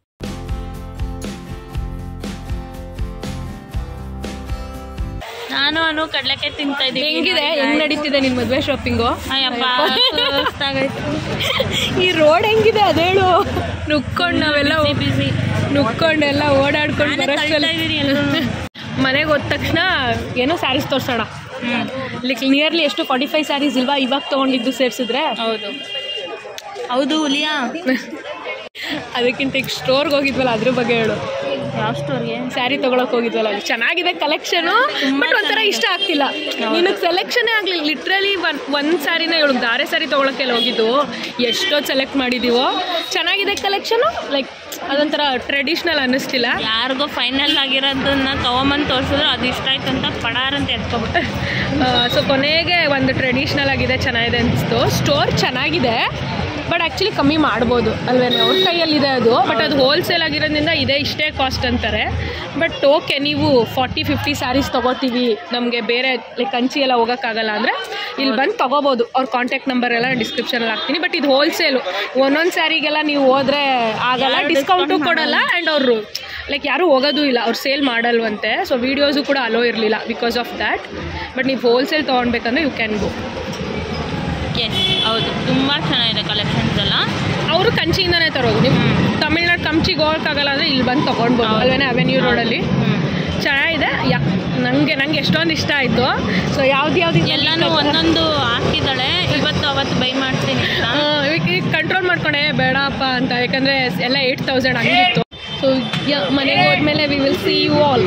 ನಾನು ಅನು ಕಡ್ಲೆಕಾಯಿ ತಿಂತಾ ಇದ್ದೀವಿ ಹೆಂಗಿದೆ ಹೆಂಗ್ ನಡೀತಿದೆ ನಿನ್ ಮದ್ವೆ ಶಾಪಿಂಗು ಅಯ್ಯಪ್ಪ ಸುಸ್ತಾಗೈತೆ. ಈ ರೋಡ್ ಹೆಂಗಿದೆ ಅದೇಳು ನುಕ್ಕೊಂಡು ನಾವೆಲ್ಲ ಬಿಸಿ ನುಕ್ಕೊಂಡೆಲ್ಲ ಓಡಾಡ್ಕೊಂಡು ತಳ್ತಾ ಬರೋಷ್ಟರಲ್ಲಿ ಇದೀನಿ ಎಲ್ರೂನು. ಮನೆಗೆ ಹೋದ ತಕ್ಷಣ ಏನೋ ಸ್ಯಾರೀಸ್ ತೋರ್ಸೋಣ ಲೈಕ್ ನಿಯರ್ಲಿ ಎಷ್ಟು ಫಾರ್ಟಿ ಫೈವ್ ಸ್ಯಾರೀಸ್ ಇಲ್ವಾ ಇವಾಗ ತೊಗೊಂಡಿದ್ದು ಸೇರಿಸಿದ್ರೆ ಹೌದು ಹೌದು ಹುಲಿಯಾ ಅದಕ್ಕಿಂತ ಈಗ ಸ್ಟೋರ್ಗೆ ಹೋಗಿದ್ವಲ್ಲ ಅದ್ರ ಬಗ್ಗೆ ಹೇಳು ಯಾವ ಸ್ಟೋರ್ಗೆ ಸ್ಯಾರಿ ತಗೊಳಕ್ ಹೋಗಿದ್ವಲ್ಲ ಅಲ್ಲಿ ಚೆನ್ನಾಗಿದೆ ಕಲೆಕ್ಷನು ಬಟ್ ಒಂಥರ ಇಷ್ಟ ಆಗ್ತಿಲ್ಲ ನಿನಗೆ ಸೆಲೆಕ್ಷನೇ ಆಗಲಿಲ್ಲ ಲಿಟ್ರಲಿ ಒನ್ ಒಂದು ಸ್ಯಾರಿನ ಹೇಳು ದಾರೆ ಸ್ಯಾರಿ ತೊಗೊಳಕ್ಕೆಲ್ಲ ಹೋಗಿದ್ದು ಎಷ್ಟೋ ಸೆಲೆಕ್ಟ್ ಮಾಡಿದ್ದೀವೋ ಚೆನ್ನಾಗಿದೆ ಕಲೆಕ್ಷನು ಲೈಕ್ ಅದೊಂಥರ ಟ್ರೆಡಿಷ್ನಲ್ ಅನ್ನಿಸ್ತಿಲ್ಲ ಯಾರಿಗೋ ಫೈನಲ್ ಆಗಿರೋದನ್ನ ತಗೊಂಬಂದು ತೋರಿಸಿದ್ರು ಅದು ಇಷ್ಟ ಆಯ್ತು ಅಂತ ಪಡಾರ್ ಅಂತ ಎತ್ಕೊಬಿಟ್ಟು ಸೊ ಕೊನೆಗೆ ಒಂದು ಟ್ರೆಡಿಷ್ನಲ್ ಆಗಿದೆ ಚೆನ್ನಾಗಿದೆ ಅನಿಸ್ತು ಸ್ಟೋರ್ ಚೆನ್ನಾಗಿದೆ ಬಟ್ ಆ್ಯಕ್ಚುಲಿ ಕಮ್ಮಿ ಮಾಡ್ಬೋದು ಅಲ್ವೇನೆ ಅವ್ರ ಕೈಯಲ್ಲಿದೆ ಅದು ಬಟ್ ಅದು ಹೋಲ್ಸೇಲ್ ಆಗಿರೋದ್ರಿಂದ ಇದೇ ಇಷ್ಟೇ ಕಾಸ್ಟ್ ಅಂತಾರೆ ಬಟ್ ಓಕೆ ನೀವು ಫಾರ್ಟಿ ಫಿಫ್ಟಿ ಸ್ಯಾರೀಸ್ ತೊಗೋತೀವಿ ನಮಗೆ ಬೇರೆ ಲೈಕ್ ಕಂಚಿ ಎಲ್ಲ ಹೋಗೋಕ್ಕಾಗಲ್ಲ ಅಂದರೆ ಇಲ್ಲಿ ಬಂದು ತೊಗೋಬೋದು ಅವ್ರ ಕಾಂಟ್ಯಾಕ್ಟ್ ನಂಬರ್ ಎಲ್ಲ ಡಿಸ್ಕ್ರಿಪ್ಷನಲ್ಲಿ ಹಾಕ್ತೀನಿ ಬಟ್ ಇದು ಹೋಲ್ಸೇಲು ಒಂದೊಂದು ಸ್ಯಾರಿಗೆಲ್ಲ ನೀವು ಹೋದ್ರೆ ಆಗಲ್ಲ ಯಾರು ಡಿಸ್ಕೌಂಟು discount ಕೊಡಲ್ಲ ಆ್ಯಂಡ್ ಅವರು ಲೈಕ್ ಯಾರೂ ಹೋಗೋದು ಇಲ್ಲ ಅವ್ರು ಸೇಲ್ ಮಾಡಲ್ವಂತೆ ಸೊ ವೀಡಿಯೋಸು ಕೂಡ ಅಲೋ ಇರಲಿಲ್ಲ ಬಿಕಾಸ್ ಆಫ್ ದ್ಯಾಟ್ ಬಟ್ ನೀವು ಹೋಲ್ಸೇಲ್ ತೊಗೊಳ್ಬೇಕಂದ್ರೆ ಯು ಕ್ಯಾನ್ ಗೋ ಎಸ್ ಹೌದು ತುಂಬ ಚೆನ್ನಾಗಿದೆ ಕಲೆಕ್ಷನ್ಸ್ ಎಲ್ಲ ಅವರು ಕಂಚಿಯಿಂದನೇ ತರೋದು ನೀವು ತಮಿಳ್ನಾಡು ಕಂಚಿಗೆ ಹೋಗೋಕ್ಕಾಗಲ್ಲ ಅಂದರೆ ಇಲ್ಲಿ ಬಂದು ತೊಗೊಂಡ್ಬೋದು ಅಲ್ವೇನೆ ಅವೆನ್ಯೂ ರೋಡಲ್ಲಿ ಚೆನ್ನಾಗಿದೆ ಯಾ ನನಗೆ ನಂಗೆ ಎಷ್ಟೊಂದು ಇಷ್ಟ ಆಯಿತು ಸೊ ಯಾವ್ದು ಯಾವ್ದು ಎಲ್ಲಾನು ಒಂದೊಂದು ಹಾಕಿದ್ದಾಳೆ ಇವತ್ತು ಅವತ್ತು ಬೈ ಮಾಡ್ತೀನಿ ಅಂತ ಕಂಟ್ರೋಲ್ ಮಾಡ್ಕೊಂಡೆ ಬೇಡಪ್ಪ ಅಂತ ಯಾಕಂದರೆ ಎಲ್ಲ ಏಯ್ಟ್ ತೌಸಂಡ್ ಹಂಗಿತ್ತು ಸೊ ಮನೆಗೆ ಹೋದ್ಮೇಲೆ we will see you all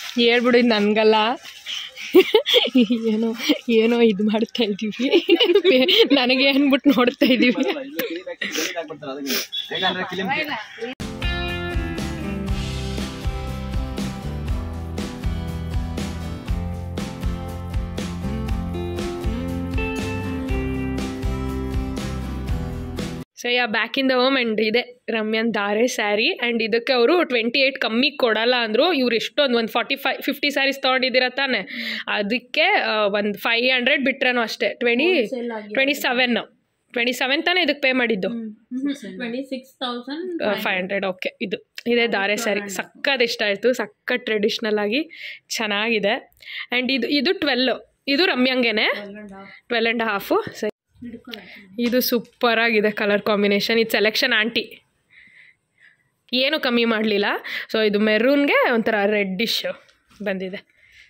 ಹೇಳ್ಬಿಡು ಇದು ನನಗಲ್ಲ ಏನೋ ಏನೋ ಇದು ಮಾಡ್ತಾ ಇದ್ದೀವಿ ನನಗೆ ಅಂದ್ಬಿಟ್ಟು ನೋಡ್ತಾ ಇದ್ದೀವಿ ಯಾಕಂದ್ರೆ film so yeah back in the home and ಇದೆ ರಮ್ಯಾನ್ ದಾರೆ ಸ್ಯಾರಿ ಆ್ಯಂಡ್ ಇದಕ್ಕೆ ಅವರು ಟ್ವೆಂಟಿ ಏಯ್ಟ್ ಕಮ್ಮಿ ಕೊಡಲ್ಲ ಅಂದರು ಇವ್ರು ಎಷ್ಟೊಂದು ಒಂದು ಫಾರ್ಟಿ ಫೈ ಫಿಫ್ಟಿ ಸ್ಯಾರೀಸ್ ತೊಗೊಂಡಿದ್ದೀರ ತಾನೆ ಅದಕ್ಕೆ ಒಂದು ಫೈವ್ ಹಂಡ್ರೆಡ್ ಬಿಟ್ರೇನೋ ಅಷ್ಟೇ ಟ್ವೆಂಟಿ ಸೇಲ್ ಆಗಿ ಟ್ವೆಂಟಿ ಸೆವೆನ್ ಟ್ವೆಂಟಿ ಸೆವೆನ್ ತಾನೇ ಇದಕ್ಕೆ ಪೇ ಮಾಡಿದ್ದು twenty six thousand five hundred okay ಇದು ಇದೆ ದಾರೆ ಸ್ಯಾರಿ ಸಕ್ಕತ್ ಇಷ್ಟ ಆಯಿತು ಸಕ್ಕತ್ ಟ್ರೆಡಿಷ್ನಲ್ ಆಗಿ ಚೆನ್ನಾಗಿದೆ ಆ್ಯಂಡ್ ಇದು ಇದು ಟ್ವೆಲ್ ಇದು ರಮ್ಯಂಗೆನೆ ಟ್ವೆಲ್ ಆ್ಯಂಡ್ ಹಾಫು ಸರಿ ಇದು ಸೂಪರ್ ಆಗಿದೆ ಕಲರ್ ಕಾಂಬಿನೇಷನ್ ಇದು ಸೆಲೆಕ್ಷನ್ ಆಂಟಿ ಏನು ಕಮ್ಮಿ ಮಾಡಲಿಲ್ಲ ಸೊ ಇದು ಮೆರೂನ್ಗೆ ಒಂಥರ ರೆಡ್ಡಿಶ್ ಬಂದಿದೆ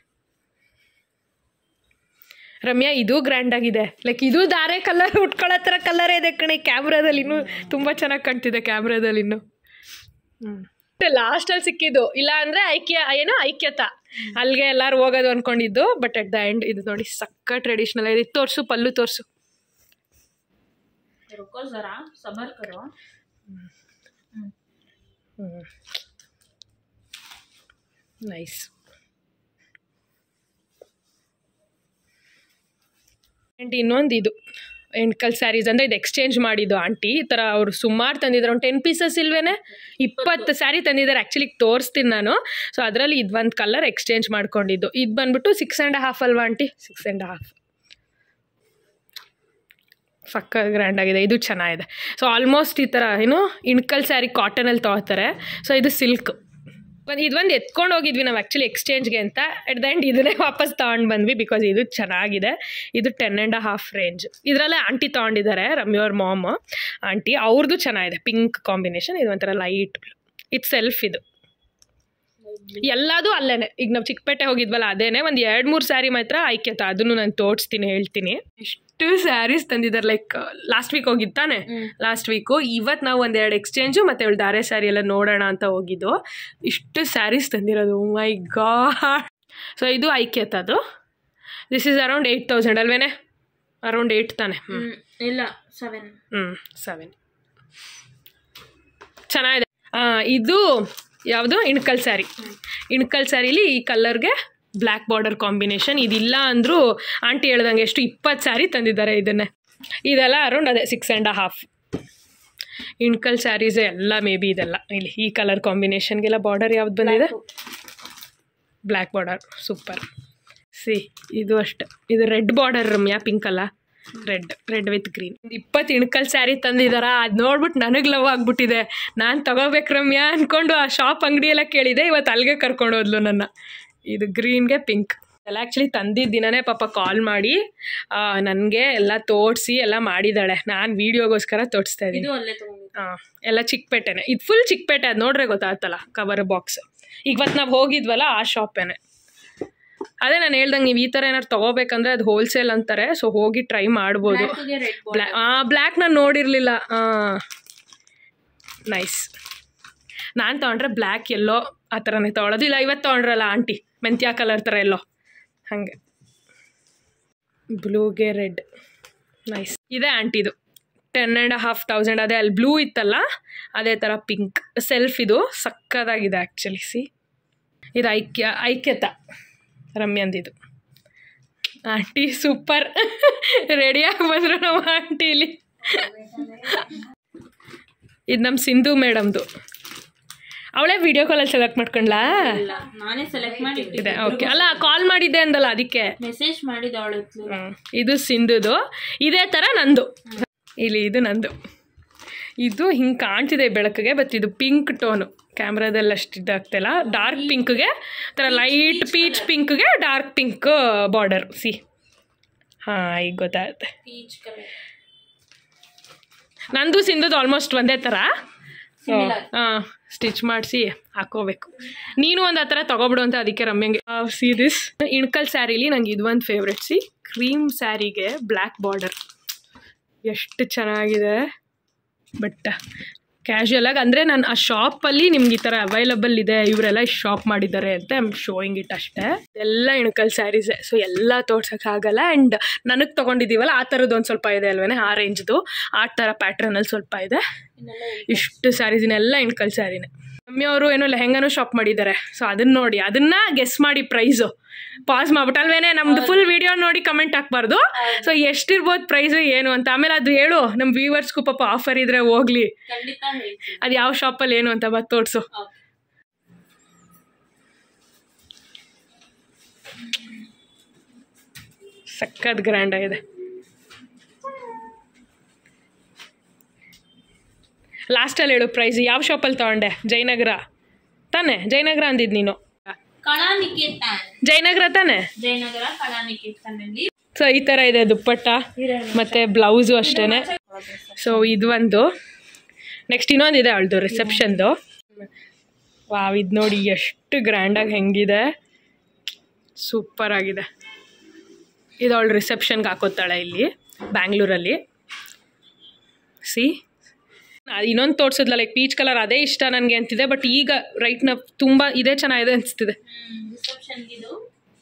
ರಮ್ಯಾ ಇದು ಗ್ರ್ಯಾಂಡ್ ಆಗಿದೆ ಲೈಕ್ ಇದು ದಾರೆ ಕಲರ್ ಉಟ್ಕೊಳ್ಳೋ ಥರ ಕಲರ್ ಇದೆ ಕಣೆ ಕ್ಯಾಮ್ರಾದಲ್ಲಿ ಇನ್ನೂ ತುಂಬ ಚೆನ್ನಾಗಿ ಕಾಣ್ತಿದೆ ಕ್ಯಾಮ್ರಾದಲ್ಲಿ ಇನ್ನು ಲಾಸ್ಟಲ್ಲಿ ಸಿಕ್ಕಿದ್ದು ಇಲ್ಲ ಅಂದರೆ ಐಕ್ಯ ಏನೋ ಐಕ್ಯತಾ ಅಲ್ಲಿಗೆ ಎಲ್ಲರೂ ಹೋಗೋದು ಅಂದ್ಕೊಂಡಿದ್ದು ಬಟ್ ಅಟ್ ದ ಎಂಡ್ ಇದು ನೋಡಿ ಸಕ್ಕ ಟ್ರೆಡಿಷ್ನಲ್ ಇದೆ ಇದು ತೋರಿಸು ಪಲ್ಲು ತೋರಿಸು रुको जरा सबर करो ನೈಸ್ ಆ್ಯಂಡ್ ಇನ್ನೊಂದು ಇದು ಎಂಟ್ಕಲ್ ಸ್ಯಾರೀಸ್ ಅಂದರೆ ಇದು ಎಕ್ಸ್ಚೇಂಜ್ ಮಾಡಿದ್ದು ಆಂಟಿ ಈ ಥರ ಅವರು ಸುಮಾರು ತಂದಿದ್ದಾರೆ ಒಂದು ಟೆನ್ ಪೀಸಸ್ ಇಲ್ವೇನೆ ಇಪ್ಪತ್ತು ಸ್ಯಾರಿ ತಂದಿದ್ದಾರೆ ಆ್ಯಕ್ಚುಲಿ ತೋರಿಸ್ತೀನಿ ನಾನು ಸೊ ಅದರಲ್ಲಿ ಇದು ಒಂದು ಕಲರ್ ಎಕ್ಸ್ಚೇಂಜ್ ಮಾಡ್ಕೊಂಡಿದ್ದು ಇದು ಬಂದ್ಬಿಟ್ಟು ಸಿಕ್ಸ್ ಆ್ಯಂಡ್ ಹಾಫ್ ಅಲ್ವಾ ಆಂಟಿ ಸಿಕ್ಸ್ ಆ್ಯಂಡ್ ಹಾಫ್ ಸಕ್ಕ ಗ್ರ್ಯಾಂಡ್ ಆಗಿದೆ ಇದು ಚೆನ್ನಾಗಿದೆ ಸೊ ಆಲ್ಮೋಸ್ಟ್ ಈ ಥರ ಏನು ಇಣ್ಕಲ್ ಸ್ಯಾರಿ ಕಾಟನಲ್ಲಿ ತೊಗೋತಾರೆ ಸೊ ಇದು ಸಿಲ್ಕ್ ಒಂದು ಇದೊಂದು ಎತ್ಕೊಂಡು ಹೋಗಿದ್ವಿ ನಾವು ಆ್ಯಕ್ಚುಲಿ ಎಕ್ಸ್ಚೇಂಜ್ಗೆ ಅಂತ ಎಟ್ ದ ಎಂಡ್ ಇದನ್ನೇ ವಾಪಸ್ ತೊಗೊಂಡು ಬಂದ್ವಿ ಬಿಕಾಸ್ ಇದು ಚೆನ್ನಾಗಿದೆ ಇದು ಟೆನ್ ಆ್ಯಂಡ್ ಹಾಫ್ ರೇಂಜ್ ಇದರಲ್ಲೇ ಆಂಟಿ ತೊಗೊಂಡಿದ್ದಾರೆ ರಮ್ಯವ್ರ ಮಾಮ್ ಆಂಟಿ ಅವ್ರದ್ದು ಚೆನ್ನಾಗಿದೆ ಪಿಂಕ್ ಕಾಂಬಿನೇಷನ್ ಇದು ಒಂಥರ ಲೈಟ್ ಇದು ಸೆಲ್ಫ್ ಇದು ಎಲ್ಲದೂ ಅಲ್ಲೇನೆ ಈಗ ನಾವು ಚಿಕ್ಕಪೇಟೆ ಹೋಗಿದ್ವಲ್ಲ ಅದೇನೆ ಒಂದು ಎರಡು ಮೂರು ಸ್ಯಾರಿ ಮಾತ್ರ ಆಯ್ಕೆತ ಅದನ್ನು ನಾನು ತೋರಿಸ್ತೀನಿ ಹೇಳ್ತೀನಿ ಇಷ್ಟು ಸ್ಯಾರೀಸ್ ತಂದಿದ್ದಾರೆ ಲೈಕ್ ಲಾಸ್ಟ್ ವೀಕ್ ಹೋಗಿದ್ದಾನೆ ಲಾಸ್ಟ್ ವೀಕು ಇವತ್ತು ನಾವು ಒಂದೆರಡು ಎಕ್ಸ್ಚೇಂಜು ಮತ್ತು ಅವಳು ದಾರೆ ಸ್ಯಾರಿ ಎಲ್ಲ ನೋಡೋಣ ಅಂತ ಹೋಗಿದ್ದು ಇಷ್ಟು ಸ್ಯಾರೀಸ್ ತಂದಿರೋದು ಮೈ ಗಾಡ್ ಸೊ ಇದು ಐಕ್ಯತದು this is around eight thousand ಅಲ್ವೇನೆ ಅರೌಂಡ್ ಏಯ್ಟ್ ತಾನೆ ಹ್ಞೂ ಇಲ್ಲ ಸೆವೆನ್ ಹ್ಞೂ ಸೆವೆನ್ ಚೆನ್ನಾಗಿದೆ ಆ, ಇದು ಯಾವುದು ಇಣ್ಕಲ್ ಸ್ಯಾರಿ ಇಣ್ಕಲ್ ಸ್ಯಾರಿಲಿ ಈ ಕಲರ್ಗೆ ಬ್ಲ್ಯಾಕ್ ಬಾರ್ಡರ್ ಕಾಂಬಿನೇಷನ್ ಇದಿಲ್ಲ ಅಂದರೂ ಆಂಟಿ ಹೇಳ್ದಂಗೆ ಎಷ್ಟು ಇಪ್ಪತ್ತು ಸ್ಯಾರಿ ತಂದಿದ್ದಾರೆ ಇದನ್ನೇ ಇದೆಲ್ಲ ಅರೌಂಡ್ ಅದೇ ಸಿಕ್ಸ್ ಆ್ಯಂಡ್ ಹಾಫ್ ಇಣ್ಕಲ್ ಸ್ಯಾರೀಸೇ ಎಲ್ಲ ಮೇ ಬಿ ಇದೆಲ್ಲ ಇಲ್ಲಿ ಈ ಕಲರ್ ಕಾಂಬಿನೇಷನ್ಗೆಲ್ಲ ಬಾರ್ಡರ್ ಯಾವ್ದು ಬಂದಿದೆ ಬ್ಲ್ಯಾಕ್ ಬಾರ್ಡರ್ ಸೂಪರ್ ಸಿ ಇದು ಅಷ್ಟೆ ಇದು ರೆಡ್ ಬಾರ್ಡರ್ ರಮ್ಯಾ ಪಿಂಕ್ ಅಲ್ಲ ರೆಡ್ ರೆಡ್ ವಿತ್ ಗ್ರೀನ್ ಇಪ್ಪತ್ತು ಇಣ್ಕಲ್ ಸ್ಯಾರಿ ತಂದಿದಾರ ಅದು ನೋಡ್ಬಿಟ್ಟು ನನಗೆ ಲವ್ ಆಗ್ಬಿಟ್ಟಿದೆ ನಾನು ತಗೋಬೇಕು ರಮ್ಯಾ ಅಂದ್ಕೊಂಡು ಆ ಶಾಪ್ ಅಂಗಡಿ ಎಲ್ಲ ಕೇಳಿದೆ ಇವತ್ತು ಅಲ್ಲಿಗೆ ಕರ್ಕೊಂಡು ಹೋದ್ಲು ನನ್ನ ಇದು ಗ್ರೀನ್ಗೆ ಪಿಂಕ್ ಎಲ್ಲ ಆ್ಯಕ್ಚುಲಿ ತಂದಿದ್ದ ದಿನನೇ ಪಾಪ ಕಾಲ್ ಮಾಡಿ ನನಗೆ ಎಲ್ಲ ತೋರಿಸಿ ಎಲ್ಲ ಮಾಡಿದ್ದಾಳೆ ನಾನು ವೀಡಿಯೋಗೋಸ್ಕರ ತೋರಿಸ್ತಾ ಇದ್ದೀನಿ ಇದು ಅಲ್ಲೇ ತಗೊಂಡಿದ್ದು ಹಾಂ ಎಲ್ಲ ಚಿಕ್ಕಪೇಟೆನೆ ಇದು ಫುಲ್ ಚಿಕ್ಕಪೇಟೆ ಅದು ನೋಡ್ರೆ ಗೊತ್ತಾಗ್ತಲ್ಲ ಕವರ್ ಬಾಕ್ಸ್ ಇವತ್ತು ನಾವು ಹೋಗಿದ್ವಲ್ಲ ಆ ಶಾಪೇನೆ ಅದೇ ನಾನು ಹೇಳ್ದಂಗೆ ನೀವು ಈ ಥರ ಏನಾದ್ರು ತೊಗೋಬೇಕಂದ್ರೆ ಅದು ಹೋಲ್ಸೇಲ್ ಅಂತಾರೆ ಸೊ ಹೋಗಿ ಟ್ರೈ ಮಾಡ್ಬೋದು ಬ್ಲ್ಯಾಕ್ಗೆ ರೆಡ್ ಬ್ಲ್ಯಾ ಹಾಂ ಬ್ಲ್ಯಾಕ್ ನಾನು ನೋಡಿರಲಿಲ್ಲ ಹಾಂ ನೈಸ್ ನಾನು ತೊಗೊಂಡ್ರೆ ಬ್ಲ್ಯಾಕ್ ಎಲ್ಲೋ ಆ ಥರನೇ ತೊಗೊಳೋದು ಇಲ್ಲ ಇವತ್ತು ತೊಗೊಂಡ್ರಲ್ಲ ಆಂಟಿ ಮೆಂತ್ಯ ಕಲರ್ ಥರ ಎಲ್ಲೋ ಹಾಗೆ ಬ್ಲೂಗೆ ರೆಡ್ ನೈಸ್ ಇದೆ ಆಂಟಿದು ಟೆನ್ ಆ್ಯಂಡ್ ಹಾಫ್ ತೌಸಂಡ್ ಅದೇ ಅಲ್ಲಿ ಬ್ಲೂ ಇತ್ತಲ್ಲ ಅದೇ ಥರ ಪಿಂಕ್ ಸೆಲ್ಫ್ ಇದು ಸಕ್ಕದಾಗಿದೆ ಆ್ಯಕ್ಚುಲಿ ಸಿ ಇದು ಐಕ್ಯ ಐಕ್ಯತ ರಮ್ಯಂದಿದು ಆಂಟಿ ಸೂಪರ್ ರೆಡಿಯಾಗಿ ಬಂದರು ನಮ್ಮ ಆಂಟಿ ಇಲ್ಲಿ ಇದು ನಮ್ಮ ಸಿಂಧು ಮೇಡಮ್ದು ಅವಳೇ ವಿಡಿಯೋ ಕಾಲಲ್ಲಿ ಸೆಲೆಕ್ಟ್ ಮಾಡ್ಕೊಂಡ್ಲಾ ಇಲ್ಲ ನಾನೇ ಸೆಲೆಕ್ಟ್ ಮಾಡಿ ಇದೆ ಓಕೆ ಅಲ್ಲ ಕಾಲ್ ಮಾಡಿದ್ದೆ ಅಂದಲ್ಲ ಅದಕ್ಕೆ ಮೆಸೇಜ್ ಮಾಡಿದ ಅವಳು ಹ್ಮ್. ಇದು ಸಿಂಧುದು ಇದೇ ಥರ ನಂದು ಇಲ್ಲಿ ಇದು ನಂದು ಇದು ಹಿಂಗೆ ಕಾಣ್ತಿದೆ ಬೆಳಕಿಗೆ ಬಟ್ ಇದು ಪಿಂಕ್ ಟೋನು ಕ್ಯಾಮ್ರಾದಲ್ಲಿ ಅಷ್ಟು ಇದಾಗ್ತಿಲ್ಲ ಡಾರ್ಕ್ ಪಿಂಕ್ಗೆ ಥರ ಲೈಟ್ ಪೀಚ್ ಪಿಂಕ್ಗೆ ಡಾರ್ಕ್ ಪಿಂಕ್ ಬಾರ್ಡರ್ ಸಿ ಹಾಂ ಈಗ ಗೊತ್ತಾಗುತ್ತೆ ಪೀಚ್ ಕಲರ್ ನಂದು ಸಿಂಧುದು ಆಲ್ಮೋಸ್ಟ್ ಒಂದೇ ಥರ Similar. ಹಾಂ ಸ್ಟಿಚ್ ಮಾಡಿಸಿ ಹಾಕೋಬೇಕು ನೀನು ಒಂದು ಆ ಥರ ತೊಗೊಬಿಡು ಅಂತ ಅದಕ್ಕೆ ರಮ್ಯಂಗೆ ಸಿ ದಿಸ್ ಇಣ್ಕಲ್ ಸ್ಯಾರಿಲಿ ನಂಗೆ ಇದು ಒಂದು ಫೇವ್ರೆಟ್ ಸಿ ಕ್ರೀಮ್ ಸ್ಯಾರಿಗೆ ಬ್ಲ್ಯಾಕ್ ಬಾರ್ಡರ್ ಎಷ್ಟು ಚೆನ್ನಾಗಿದೆ ಬಟ್ ಕ್ಯಾಶುಯಲ್ ಆಗಿ ಅಂದರೆ ನಾನು ಆ ಶಾಪಲ್ಲಿ ನಿಮ್ಗೆ ಈ ಥರ ಅವೈಲಬಲ್ ಇದೆ ಇವರೆಲ್ಲ ಶಾಪ್ ಮಾಡಿದ್ದಾರೆ ಅಂತ ಐಮ್ ಶೋಯಿಂಗ್ ಇಟ್ ಅಷ್ಟೇ ಎಲ್ಲ ಇಣಕಲ್ ಸ್ಯಾರೀಸೆ ಸೊ ಎಲ್ಲ ತೋರ್ಸೋಕ್ಕಾಗಲ್ಲ ಆ್ಯಂಡ್ ನನಗೆ ತೊಗೊಂಡಿದ್ದೀವಲ್ಲ ಆ ಥರದ್ದು ಒಂದು ಸ್ವಲ್ಪ ಇದೆ ಅಲ್ವೇನೆ ಆ ರೇಂಜ್ದು ಆ ಥರ ಪ್ಯಾಟ್ರನಲ್ಲಿ ಸ್ವಲ್ಪ ಇದೆ ಇನ್ನೆಲ್ಲ ಇಷ್ಟು ಸ್ಯಾರೀಸಿನೆಲ್ಲ ಇಣ್ಕಲ್ ಸ್ಯಾರಿನೇ ಮಮ್ಮಿ ಅವರು ಏನೋ ಲೆಹಂಗಾನು ಶಾಪ್ ಮಾಡಿದ್ದಾರೆ ಸೊ ಅದನ್ನ ನೋಡಿ ಅದನ್ನ ಗೆಸ್ ಮಾಡಿ ಪ್ರೈಸು ಪಾಸ್ ಮಾಡ್ಬಿಟ್ಟು ಅಲ್ವೇನೆ ನಮ್ದು ಫುಲ್ ವಿಡಿಯೋ ನೋಡಿ ಕಮೆಂಟ್ ಹಾಕ್ಬಾರ್ದು ಸೊ ಎಷ್ಟಿರ್ಬೋದು ಪ್ರೈಸು ಏನು ಅಂತ ಆಮೇಲೆ ಅದು ಹೇಳು ನಮ್ಮ ವ್ಯೂವರ್ಸ್ಗೂ ಪಾಪ ಆಫರ್ ಇದ್ರೆ ಹೋಗ್ಲಿ ಖಂಡಿತ ಹೇಳ್ತೀನಿ ಅದು ಯಾವ ಶಾಪಲ್ಲಿ ಏನು ಅಂತ ಮತ್ತೆ ತೋರಿಸು Okay. ಸಖತ್ ಗ್ರ್ಯಾಂಡ್ ಆಗಿದೆ ಲಾಸ್ಟಲ್ಲಿ ಹೇಳು ಪ್ರೈಸ್ ಯಾವ ಶಾಪಲ್ಲಿ ತಗೊಂಡೆ ಜಯನಗರ ತಾನೆ ಜಯನಗರ ಅಂದಿದ್ದು ನೀನು ಕಲಾನಿಕೇತನ್ ಜಯನಗರ ತಾನೆ ಜಯನಗರ ಕಲಾನಿಕೇತನಲ್ಲಿ ಸೊ ಈ ಥರ ಇದೆ ದುಪ್ಪಟ್ಟ ಮತ್ತು ಬ್ಲೌಸು ಅಷ್ಟೇ ಸೊ ಇದು ಒಂದು ನೆಕ್ಸ್ಟ್ ಇನ್ನೊಂದಿದೆ ಅವಳದು ರಿಸೆಪ್ಷನ್ದು ವಾವ್ ಇದು ನೋಡಿ ಎಷ್ಟು ಗ್ರ್ಯಾಂಡಾಗಿ ಹೆಂಗಿದೆ ಸೂಪರ್ ಆಗಿದೆ ಇದು ಅವಳು ರಿಸೆಪ್ಷನ್ಗೆ ಹಾಕೋತಾಳೆ ಇಲ್ಲಿ ಬ್ಯಾಂಗ್ಳೂರಲ್ಲಿ ಸಿ ಇನ್ನೊಂದು ತೋರಿಸಿದ್ಲ ಲೈಕ್ ಪೀಚ್ ಕಲರ್ ಅದೇ ಇಷ್ಟ ನನಗೆ ಅಂತಿದೆ ಬಟ್ ಈಗ ರೈಟ್ ನ ತುಂಬ ಇದೇ ಚೆನ್ನಾಗಿದೆ ಅನಿಸ್ತಿದೆ ರಿಸೆಪ್ಷನ್ಗಿದು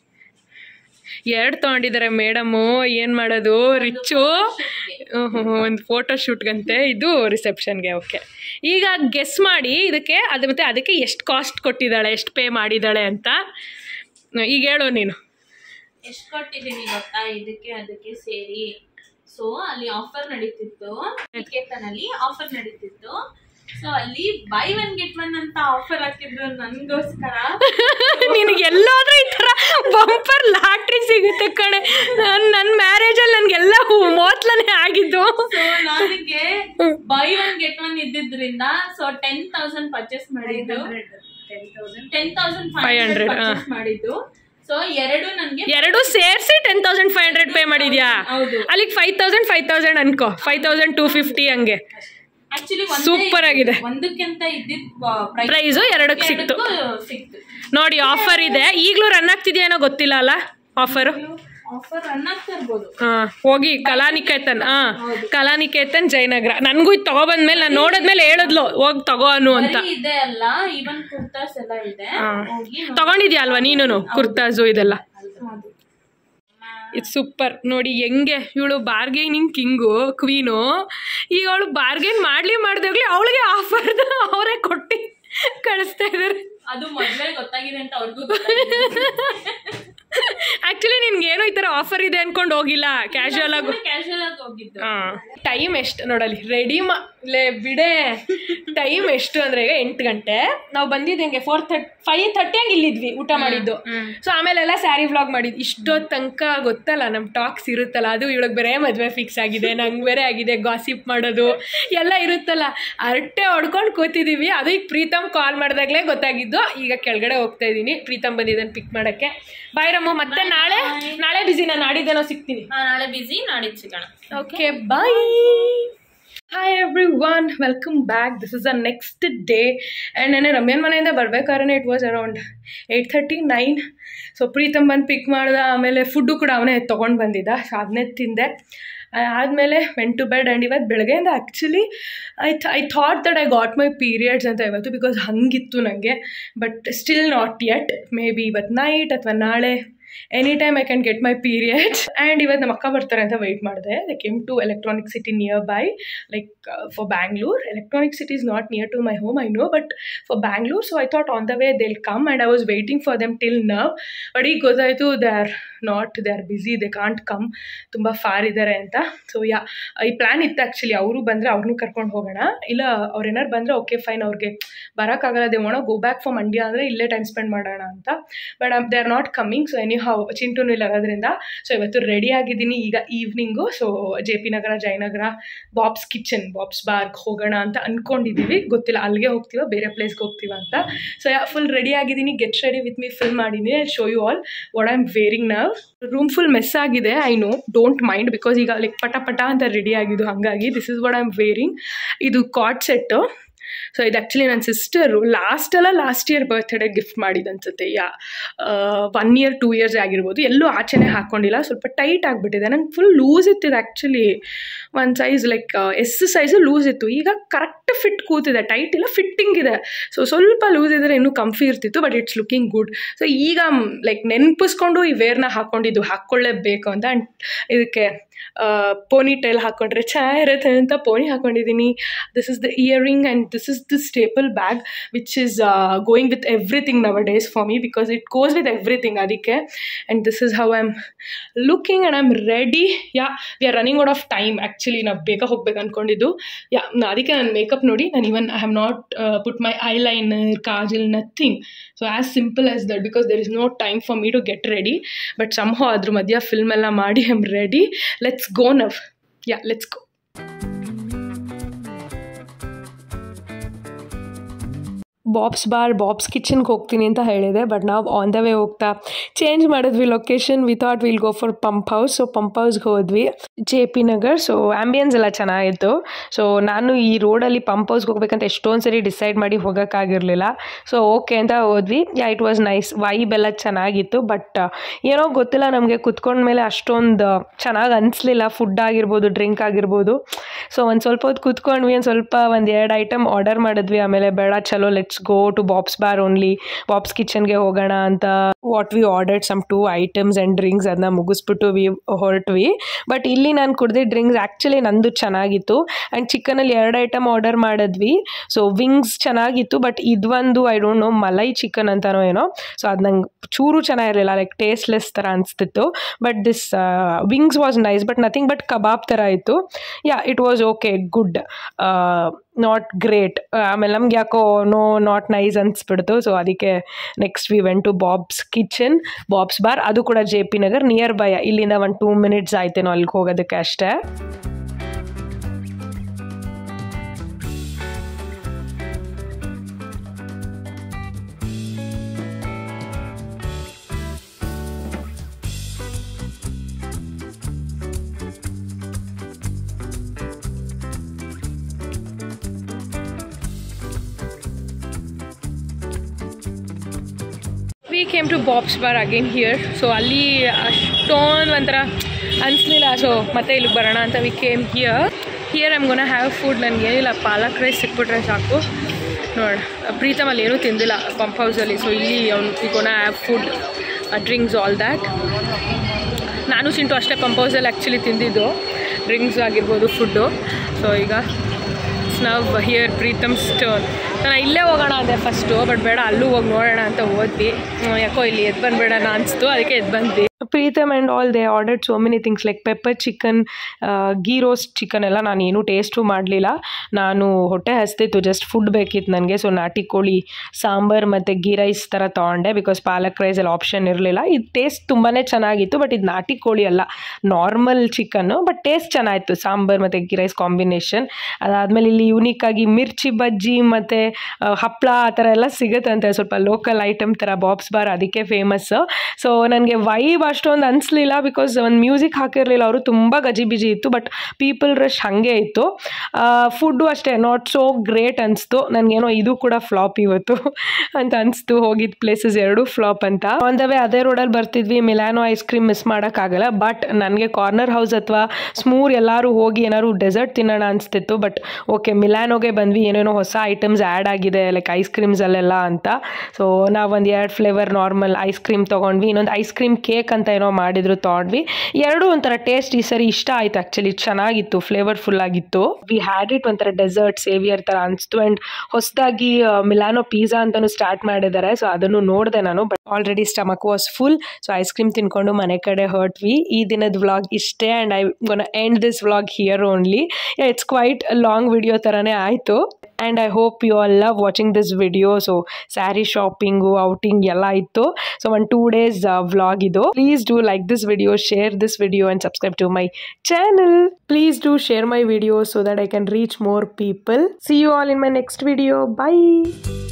ಎರಡು ತೊಗೊಂಡಿದ್ದಾರೆ ಮೇಡಮು ಏನು ಮಾಡೋದು ರಿಚ್ಚು ಒಂದು ಫೋಟೋ ಶೂಟ್ಗಂತೆ ಇದು ರಿಸೆಪ್ಷನ್ಗೆ ಓಕೆ ಈಗ ಗೆಸ್ ಮಾಡಿ ಇದಕ್ಕೆ ಅದು ಮತ್ತು ಅದಕ್ಕೆ ಎಷ್ಟು ಕಾಸ್ಟ್ ಕೊಟ್ಟಿದ್ದಾಳೆ ಎಷ್ಟು ಪೇ ಮಾಡಿದ್ದಾಳೆ ಅಂತ ಈಗ ಹೇಳು ನೀನು ಎಷ್ಟು ಕೊಟ್ಟಿದ್ದೀನಿ ಗೊತ್ತಾ ಇದಕ್ಕೆ ಅದಕ್ಕೆ ಸೇರಿ ಸೊ ಅಲ್ಲಿ ಆಫರ್ ನಡೀತಿತ್ತು ನಿಕೇತನಲ್ಲಿ ಆಫರ್ ನಡೀತಿತ್ತು ಸೊ ಅಲ್ಲಿ ಬೈ ಒನ್ ಗೆಟ್ ಒನ್ ಅಂತ ಆಫರ್ ಹಾಕಿದ್ರು ನನ್ಗೋಸ್ಕರ ನಿನಗೆ ಎಲ್ಲಾದ್ರೂ ಈ ಥರ ಬಂಪರ್ ಲಾಟ್ರಿ ಸಿಗುತ್ತೆ ಕಣೆ ನನ್ನ ನನ್ನ ಮ್ಯಾರೇಜಲ್ಲಿ ನನಗೆಲ್ಲ ಮೋತ್ಲನೇ ಆಗಿದ್ದು ಸೊ ನನಗೆ ಬೈ ಒನ್ ಗೆಟ್ ಒನ್ ಇದ್ದಿದ್ರಿಂದ ಸೊ ಟೆನ್ ತೌಸಂಡ್ ಪರ್ಚೇಸ್ ಮಾಡಿದ್ದು ಟೆನ್ ತೌಸಂಡ್ ಫೈವ್ 500, ಹಂಡ್ರೆಡ್ ಹಾ. ಪರ್ಚೇಸ್ ಮಾಡಿದ್ದು ಸೊ ಎರಡು ನನಗೆ ಎರಡು ಸೇರಿಸಿ ten thousand five hundred pay ಮಾಡಿದ್ಯಾ ಹೌದು ಅಲ್ಲಿಗೆ ಫೈವ್ ತೌಸಂಡ್ ಫೈವ್ ತೌಸಂಡ್ ಅನ್ಕೋ ಫೈವ್ ತೌಸಂಡ್ ಟೂ ಫಿಫ್ಟಿ ಹಂಗೆ ಆಕ್ಚುಲಿ Super ಆಗಿದೆ. ಒಂದಕ್ಕಿಂತ ಇದ್ದಿದ್ ಪ್ರೈಸು ಎರಡಕ್ಕೆ ಸಿಕ್ತು ಸಿಕ್ತು ನೋಡಿ ಆಫರ್ ಇದೆ ಈಗಲೂ ರನ್ ಆಗ್ತಿದೆಯೇನೋ ಗೊತ್ತಿಲ್ಲ ಅಲ್ಲ ಆಫರು ಆಫರ್ ರನ್ ಆಗ್ತಾ ಇರ್ಬೋದು ಹಾಂ ಹೋಗಿ ಕಲಾನಿಕೇತನ್ ಹಾಂ ಕಲಾನಿಕೇತನ್ ಜಯನಗರ ನನಗೂ ಇದು ತಗೊಬಂದ್ಮೇಲೆ ನಾನು ನೋಡಿದ್ಮೇಲೆ ಹೇಳಿದ್ಲು ಹೋಗಿ ತಗೋ ಅನು ಅಂತ ಬರೀ ಇದೆ ಅಲ್ಲ ಇವನ್ ಕುರ್ತಾಸ್ ಎಲ್ಲ ಇದೆ ಹಾ. ಹೋಗಿ ತಗೊಂಡಿದ್ಯಾ ಅಲ್ವಾ ನೀನು ಕುರ್ತಾಸು ಇದೆಲ್ಲ ಅದು. ಇದು ಸೂಪರ್ ನೋಡಿ ಹೆಂಗೆ ಇವಳು ಬಾರ್ಗೇನಿಂಗ್ ಕಿಂಗು ಕ್ವೀನು ಈಗ ಅವಳು ಬಾರ್ಗೇನ್ ಮಾಡಲಿ ಮಾಡ್ದಾಗ್ಲಿ ಅವಳಿಗೆ ಆಫರ್ನ ಅವರೇ ಕೊಟ್ಟು ಕಳಿಸ್ತಾ ಇದ್ದಾರೆ ಅದು ಮೊದ್ಲೇ ಗೊತ್ತಾಗಿದೆ ಅಂತ ಅವ್ರಿಗೂ ಗೊತ್ತಾಗಿದೆ ಆ್ಯಕ್ಚುಲಿ ನಿನ್ಗೇನೋ ಈ ಥರ ಆಫರ್ ಇದೆ ಅನ್ಕೊಂಡು ಹೋಗಿಲ್ಲ ಕ್ಯಾಶುವಲ್ ಆಗಿ ಕ್ಯಾಶುವಲ್ ಆಗಿ ಹೋಗಿದ್ದು ಟೈಮ್ ಎಷ್ಟು ನೋಡಲ್ಲಿ ರೆಡಿ ಮಾ ಲೇ ಬಿಡೆ ಟೈಮ್ ಎಷ್ಟು ಅಂದರೆ ಈಗ ಎಂಟು ಗಂಟೆ ನಾವು ಬಂದಿದ್ದು ಹೆಂಗೆ ಫೋರ್ ಥರ್ಟಿ ಫೈವ್ ಥರ್ಟಿ ಹಂಗೆ ಇಲ್ಲಿದ್ವಿ ಊಟ ಮಾಡಿದ್ದು ಸೊ ಆಮೇಲೆಲ್ಲ ಸ್ಯಾರಿ ವ್ಲಾಗ್ ಮಾಡಿದ್ದು ಇಷ್ಟೊತ್ತು ತನಕ ಗೊತ್ತಲ್ಲ ನಮ್ಮ ಟಾಕ್ಸ್ ಇರುತ್ತಲ್ಲ ಅದು ಇವಳಿಗೆ ಬೇರೆ ಮದುವೆ ಫಿಕ್ಸ್ ಆಗಿದೆ ನಂಗೆ ಬೇರೆ ಆಗಿದೆ ಗಾಸಿಪ್ ಮಾಡೋದು ಎಲ್ಲ ಇರುತ್ತಲ್ಲ ಅರಟೆ ಹೊಡ್ಕೊಂಡು ಕೂತಿದ್ದೀವಿ ಅದು ಈಗ ಪ್ರೀತಮ್ ಕಾಲ್ ಮಾಡಿದಾಗಲೇ ಗೊತ್ತಾಗಿದ್ದು ಈಗ ಕೆಳಗಡೆ ಹೋಗ್ತಾ ಇದ್ದೀನಿ ಪ್ರೀತಮ್ ಬಂದಿದ್ದಾನೆ ಪಿಕ್ ಮಾಡೋಕ್ಕೆ ಬಾಯ್ ರಮ್ಮ ಮತ್ತೆ ನಾಳೆ ನಾಳೆ ಬಿಸಿ ನಾನು ನಾಡಿದ್ದೇನೋ ಸಿಗ್ತೀನಿ ಹಾ, ನಾಳೆ ಬಿಸಿ ನಾಡಿದ್ದು ಸಿಗೋಣ Okay, bye. Hi everyone welcome back this is a next day and ನೆನೆ ರಮ್ಯನ್ ಮನೆಯಿಂದ ಬರ್ಬೇಕಾದ್ರೆ it was around eight thirty nine so Preetham ಬಂದು ಪಿಕ್ ಮಾಡ್ದ ಆಮೇಲೆ ಫುಡ್ಡು ಕೂಡ ಅವನೇ ತೊಗೊಂಡು ಬಂದಿದ್ದ ಸೊ ಅದನ್ನೇ ತಿಂದೆ ಆದಮೇಲೆ ವೆನ್ ಟು ಬೆಡ್ ಆ್ಯಂಡ್ ಇವತ್ತು ಬೆಳಗ್ಗೆಯಿಂದ actually I I thought that I got my periods ಅಂತ ಇವತ್ತು ಬಿಕಾಸ್ ಹಂಗಿತ್ತು ನನಗೆ but still not yet maybe ಇವತ್ತು ನೈಟ್ ಅಥವಾ ನಾಳೆ any time I can get my periods and ಇವತ್ತು ನಮ್ಮ ಅಕ್ಕ ಬರ್ತಾರೆ ಅಂತ ವೆಯ್ಟ್ ಮಾಡಿದೆ they came to electronic city nearby like far Bangalore electronic city is not near to my home I know but far Bangalore so I thought on the way they'll come and I was waiting for them till now but ಈಗ ಗೊತ್ತಾಯಿತು they are not they are busy they can't come ತುಂಬ far ಇದ್ದಾರೆ ಅಂತ so ಯಾ ಈ plan ಇತ್ತು actually ಅವರು ಬಂದರೆ ಅವ್ರನ್ನೂ ಕರ್ಕೊಂಡು ಹೋಗೋಣ ಇಲ್ಲ ಅವ್ರು ಏನಾರು ಬಂದರೆ ಓಕೆ ಫೈನ್ ಅವ್ರಿಗೆ ಬರೋಕ್ಕಾಗಲ್ಲ they wanna go back from Mandya ಅಂದರೆ ಇಲ್ಲೇ ಟೈಮ್ ಸ್ಪೆಂಡ್ ಮಾಡೋಣ ಅಂತ but they are not coming so anyhow ಚಿಂಟೂನು ಇಲ್ಲ ಇರೋದ್ರಿಂದ ಸೊ ಇವತ್ತು ರೆಡಿ ಆಗಿದ್ದೀನಿ ಈಗ evening so J P Nagar Jayanagar Bob's Kitchen Bob's ಬಾರ್ಗ್ ಹೋಗೋಣ ಅಂತ ಅಂದ್ಕೊಂಡಿದ್ದೀವಿ ಗೊತ್ತಿಲ್ಲ ಅಲ್ಲಿಗೆ ಹೋಗ್ತೀವ ಬೇರೆ ಪ್ಲೇಸ್ಗೆ ಹೋಗ್ತೀವ ಅಂತ ಸೊ ಯಾ ಫುಲ್ ರೆಡಿ ಆಗಿದ್ದೀನಿ ಗೆಟ್ ರೆಡಿ ವಿತ್ ಮೀ ಫಿಲ್ ಮಾಡಿದ್ದೀನಿ I show you all what I am wearing ನಾವ್ ರೂಮ್ ಫುಲ್ ಮೆಸ್ ಆಗಿದೆ I know don't mind because ಈಗ ಲೈಕ್ ಪಟ ಪಟ ಅಂತ ರೆಡಿ ಆಗಿದ್ದು ಹಾಗಾಗಿ this is what I am wearing ಇದು ಕಾಟ್ ಸೆಟ್ಟು ಸೊ ಇದು ಆ್ಯಕ್ಚುಲಿ ನನ್ನ ಸಿಸ್ಟರು ಲಾಸ್ಟೆಲ್ಲ ಲಾಸ್ಟ್ ಇಯರ್ ಬರ್ತ್ಡೇ ಗಿಫ್ಟ್ ಮಾಡಿದ್ದು ಅನ್ಸುತ್ತೆ yeah one year two years ಆಗಿರ್ಬೋದು ಎಲ್ಲೂ ಆಚೆನೇ ಹಾಕ್ಕೊಂಡಿಲ್ಲ ಸ್ವಲ್ಪ ಟೈಟ್ ಆಗಿಬಿಟ್ಟಿದೆ ನಂಗೆ ಫುಲ್ ಲೂಸ್ ಇತ್ತಿದೆ ಆ್ಯಕ್ಚುಲಿ ಒಂದು size like S size loose ಇತ್ತು ಈಗ ಕರೆಕ್ಟ್ ಫಿಟ್ ಕೂತಿದೆ ಟೈಟ್ ಇಲ್ಲ ಫಿಟ್ಟಿಂಗ್ ಇದೆ ಸೊ ಸ್ವಲ್ಪ ಲೂಸ್ ಇದ್ದರೆ ಇನ್ನೂ ಕಂಫಿ ಇರ್ತಿತ್ತು but it's looking good so ಈಗ ಲೈಕ್ ನೆನಪಿಸ್ಕೊಂಡು ಈ ವೇರ್ನ ಹಾಕ್ಕೊಂಡಿದ್ದು ಹಾಕ್ಕೊಳ್ಳೇಬೇಕು ಅಂತ ಆ್ಯಂಡ್ ಇದಕ್ಕೆ ಪೋನಿ ಟೈಲ್ ಹಾಕ್ಕೊಂಡ್ರೆ ಚೆನ್ನಾಗಿರುತ್ತೆ ಅಂತ ಪೋನಿ ಹಾಕ್ಕೊಂಡಿದ್ದೀನಿ this is the earring and this is the staple bag which is going with everything nowadays for me because it goes with everything ಅದಕ್ಕೆ and this is how I am looking and I am ready yeah we are running out of time actually ನಾವು ಬೇಗ ಹೋಗ್ಬೇಕು ಅಂದ್ಕೊಂಡಿದ್ದು ಯಾ ಅದಕ್ಕೆ ನಾನು makeup ನೋಡಿ ನಾನು even I have not put my eyeliner kajal nothing so as simple as that because there is no time for me to get ready but somehow ಅದ್ರ ಮಧ್ಯ film ಎಲ್ಲ ಮಾಡಿ I am ready let's go now yeah let's go Bob's Bar Bob's ಕಿಚನ್ಗೆ ಹೋಗ್ತೀನಿ ಅಂತ ಹೇಳಿದೆ but ನಾವು on the way ಹೋಗ್ತಾ ಚೇಂಜ್ ಮಾಡಿದ್ವಿ location we thought will go for pump house so pump ಹೌಸ್ಗೆ ಹೋದ್ವಿ J P Nagar so ambience ಎಲ್ಲ ಚೆನ್ನಾಗಿತ್ತು ಸೊ ನಾನು ಈ ರೋಡಲ್ಲಿ ಪಂಪ್ ಹೌಸ್ಗೆ ಹೋಗ್ಬೇಕಂತ ಎಷ್ಟೊಂದು ಸರಿ ಡಿಸೈಡ್ ಮಾಡಿ ಹೋಗೋಕ್ಕಾಗಿರಲಿಲ್ಲ ಸೊ ಓಕೆ ಅಂತ ಹೋದ್ವಿ yeah it was nice vibe ಎಲ್ಲ ಚೆನ್ನಾಗಿತ್ತು ಬಟ್ ಏನೋ ಗೊತ್ತಿಲ್ಲ ನಮಗೆ ಕುತ್ಕೊಂಡ್ಮೇಲೆ ಅಷ್ಟೊಂದು ಚೆನ್ನಾಗಿ ಅನಿಸ್ಲಿಲ್ಲ ಫುಡ್ ಆಗಿರ್ಬೋದು ಡ್ರಿಂಕ್ ಆಗಿರ್ಬೋದು ಸೊ ಒಂದು ಸ್ವಲ್ಪ ಹೊತ್ತು ಕುತ್ಕೊಂಡ್ವಿ ಒಂದು ಸ್ವಲ್ಪ ಒಂದು ಎರಡು ಐಟಮ್ ಆರ್ಡರ್ ಮಾಡಿದ್ವಿ ಆಮೇಲೆ ಬೇಡ ಚಲೋ let's go to Bob's Bar only Bob's ಕಿಚನ್ಗೆ ಹೋಗೋಣ ಅಂತ what we ordered some two items and drinks ಅದನ್ನ ಮುಗಿಸ್ಬಿಟ್ಟು ವಿ ಹೊರಟ್ವಿ ಬಟ್ ಇಲ್ಲಿ ನಾನು ಕುಡ್ದಿದ್ದ ಡ್ರಿಂಕ್ಸ್ ಆ್ಯಕ್ಚುಲಿ ನಂದು ಚೆನ್ನಾಗಿತ್ತು ಆ್ಯಂಡ್ ಚಿಕನಲ್ಲಿ ಎರಡು ಐಟಮ್ ಆರ್ಡರ್ ಮಾಡಿದ್ವಿ ಸೊ ವಿಂಗ್ಸ್ ಚೆನ್ನಾಗಿತ್ತು ಬಟ್ ಇದೊಂದು I don't know malai chicken ಅಂತನೋ ಏನೋ ಸೊ ಅದು ನಂಗೆ ಚೂರು ಚೆನ್ನಾಗಿರಲಿಲ್ಲ ಲೈಕ್ ಟೇಸ್ಟ್ಲೆಸ್ ಥರ ಅನಿಸ್ತಿತ್ತು but this wings was nice but nothing but kebab ಥರ ಇತ್ತು yeah it was okay good not great ಆಮೇಲೆ ನಮ್ಗೆ ಯಾಕೋ ನೋ ನಾಟ್ ನೈಸ್ ಅನಿಸ್ಬಿಡ್ತು ಸೊ ಅದಕ್ಕೆ next we went to Bob's Kitchen Bob's Bar ಅದು ಕೂಡ J P Nagar nearby ಇಲ್ಲಿಂದ ಒಂದು ಟೂ ಮಿನಿಟ್ಸ್ ಆಯ್ತೇನೋ ಅಲ್ಲಿಗೆ ಹೋಗೋದಕ್ಕೆ ಅಷ್ಟೇ we came to Bob's Bar again here so ಅಲ್ಲಿ ಅಷ್ಟೊಂದು ಒಂಥರ ಅನಿಸ್ಲಿಲ್ಲ ಸೊ ಮತ್ತೆ ಇಲ್ಲಿಗೆ ಬರೋಣ ಅಂತ we came here here I'm gonna have food ನನಗೆ ಏನಿಲ್ಲ ಪಾಲಕ್ ರೈಸ್ ಸಿಕ್ಬಿಟ್ರೆ ಸಾಕು ನೋಡ ಪ್ರೀತಮ್ ಅಲ್ಲಿ ಏನೂ ತಿಂದಿಲ್ಲ ಪಂಪ್ ಹೌಸಲ್ಲಿ ಸೊ ಇಲ್ಲಿ ಅವ್ನು we gonna have food drinks all that ನಾನು ಚಿಂಟು ಅಷ್ಟೇ ಪಂಪ್ ಹೌಸಲ್ಲಿ ಆ್ಯಕ್ಚುಲಿ ತಿಂದಿದ್ದು ಡ್ರಿಂಕ್ಸ್ ಆಗಿರ್ಬೋದು ಫುಡ್ಡು ಸೊ ಈಗ ನಾವು ಹಿಯರ್ ಪ್ರೀತಮ್ ಸ್ಟೋರ್ ನಾನು ಇಲ್ಲೇ ಹೋಗೋಣ ಅಂದೆ ಫಸ್ಟು ಬಟ್ ಬೇಡ ಅಲ್ಲೂ ಹೋಗಿ ನೋಡೋಣ ಅಂತ ಹೋದ್ವಿ ಹ್ಮ್, ಯಾಕೋ ಇಲ್ಲಿ ಎದ್ದು ಬಂದ್ಬೇಡ ಅನಿಸ್ತು ಅದಕ್ಕೆ ಎದ್ದು ಬಂದ್ವಿ Preetham and all they ordered so many things like pepper chicken ghee roast chicken ಎಲ್ಲ ನಾನು ಏನೂ ಟೇಸ್ಟು ಮಾಡಲಿಲ್ಲ ನಾನು ಹೊಟ್ಟೆ ಹಸ್ತಿತ್ತು ಜಸ್ಟ್ ಫುಡ್ ಬೇಕಿತ್ತು ನನಗೆ ಸೊ ನಾಟಿ ಕೋಳಿ ಸಾಂಬಾರ್ ಮತ್ತು ಗೀ ರೈಸ್ ಥರ ತೊಗೊಂಡೆ ಬಿಕಾಸ್ ಪಾಲಕ್ ರೈಸಲ್ಲಿ ಆಪ್ಷನ್ ಇರಲಿಲ್ಲ ಇದು ಟೇಸ್ಟ್ ತುಂಬಾ ಚೆನ್ನಾಗಿತ್ತು ಬಟ್ ಇದು ನಾಟಿ ಕೋಳಿ ಅಲ್ಲ ನಾರ್ಮಲ್ ಚಿಕನ್ನು ಬಟ್ ಟೇಸ್ಟ್ ಚೆನ್ನಾಗಿತ್ತು ಸಾಂಬಾರ್ ಮತ್ತು ಗೀ ರೈಸ್ ಕಾಂಬಿನೇಷನ್ ಅದಾದಮೇಲೆ ಇಲ್ಲಿ ಯೂನಿಕ್ ಆಗಿ ಮಿರ್ಚಿ ಬಜ್ಜಿ ಮತ್ತು ಹಪ್ಪಳ ಆ ಥರ ಎಲ್ಲ ಸಿಗುತ್ತಂತೆ ಸ್ವಲ್ಪ ಲೋಕಲ್ ಐಟಮ್ ಥರ ಬಾಬ್ಸ್ ಬಾರ್ ಅದಕ್ಕೆ ಫೇಮಸ್ ಸೊ ನನಗೆ ವೈಬ್ ಅಷ್ಟೊಂದು ಅನಿಸ್ಲಿಲ್ಲ ಬಿಕಾಸ್ ಒಂದು ಮ್ಯೂಸಿಕ್ ಹಾಕಿರಲಿಲ್ಲ ಅವರು ತುಂಬ ಗಜಿಬಿಜಿ ಇತ್ತು ಬಟ್ ಪೀಪಲ್ ರಶ್ ಹಾಗೆ ಇತ್ತು ಫುಡ್ಡು ಅಷ್ಟೇ ನಾಟ್ ಸೋ ಗ್ರೇಟ್ ಅನಿಸ್ತು ನನಗೇನೋ ಇದು ಕೂಡ ಫ್ಲಾಪ್ ಇವತ್ತು ಅಂತ ಅನಿಸ್ತು ಹೋಗಿದ್ದ ಪ್ಲೇಸಸ್ ಎರಡೂ ಫ್ಲಾಪ್ ಅಂತ ಆನ್ ದ ವೇ ಅದೇ ರೋಡಲ್ಲಿ ಬರ್ತಿದ್ವಿ ಮಿಲಾನೋ ಐಸ್ ಕ್ರೀಮ್ ಮಿಸ್ ಮಾಡೋಕ್ಕಾಗಲ್ಲ ಬಟ್ ನನಗೆ ಕಾರ್ನರ್ ಹೌಸ್ ಅಥವಾ ಸ್ಮೂರ್ ಎಲ್ಲರೂ ಹೋಗಿ ಏನಾದ್ರು ಡೆಸರ್ಟ್ ತಿನ್ನೋಣ ಅನಿಸ್ತಿತ್ತು ಬಟ್ ಓಕೆ ಮಿಲಾನೋಗೆ ಬಂದ್ವಿ ಏನೇನೋ ಹೊಸ ಐಟಮ್ಸ್ ಆ್ಯಡ್ ಆಗಿದೆ ಲೈಕ್ ಐಸ್ ಕ್ರೀಮ್ಸಲ್ಲೆಲ್ಲ ಅಂತ ಸೊ ನಾವು ಒಂದು ಎರಡು ಫ್ಲೇವರ್ ನಾರ್ಮಲ್ ಐಸ್ ಕ್ರೀಮ್ ತೊಗೊಂಡ್ವಿ ಇನ್ನೊಂದು ಐಸ್ ಕ್ರೀಮ್ ಕೇಕ್ ಅಂತ ಏನೋ ಮಾಡಿದ್ರು ತೊಗೊಂಡ್ವಿ ಎರಡೂ ಒಂಥರ ಟೇಸ್ಟ್ ಈ ಸರಿ ಇಷ್ಟ ಆಯ್ತು ಆ್ಯಕ್ಚುಲಿ ಚೆನ್ನಾಗಿತ್ತು ಫ್ಲೇವರ್ಫುಲ್ ಆಗಿತ್ತು ವಿ ಹ್ಯಾಡ್ ಇಟ್ ಒಂಥರ ಡೆಸರ್ಟ್ ಸೇವಿಯರ್ ಥರ ಅನಿಸ್ತು ಆ್ಯಂಡ್ ಹೊಸದಾಗಿ ಮಿಲಾನೋ ಪಿಜ್ಜಾ ಅಂತಲೂ ಸ್ಟಾರ್ಟ್ ಮಾಡಿದ್ದಾರೆ ಸೊ ಅದನ್ನು ನೋಡಿದೆ ನಾನು but already stomach was full so ice cream ತಿನ್ಕೊಂಡು ಮನೆ ಕಡೆ ಹೊರಟ್ವಿ ಈ ದಿನದ ವ್ಲಾಗ್ ಇಷ್ಟೇ and I gonna end this vlog here only it's quite long video ಥರನೇ ಆಯಿತು and I hope you all love watching this video so sari shopping outing ಎಲ್ಲ ಇತ್ತು so one two days vlog ಇದು please do like this video share this video and subscribe to my channel please do share my video so that I can reach more people see you all in my next video bye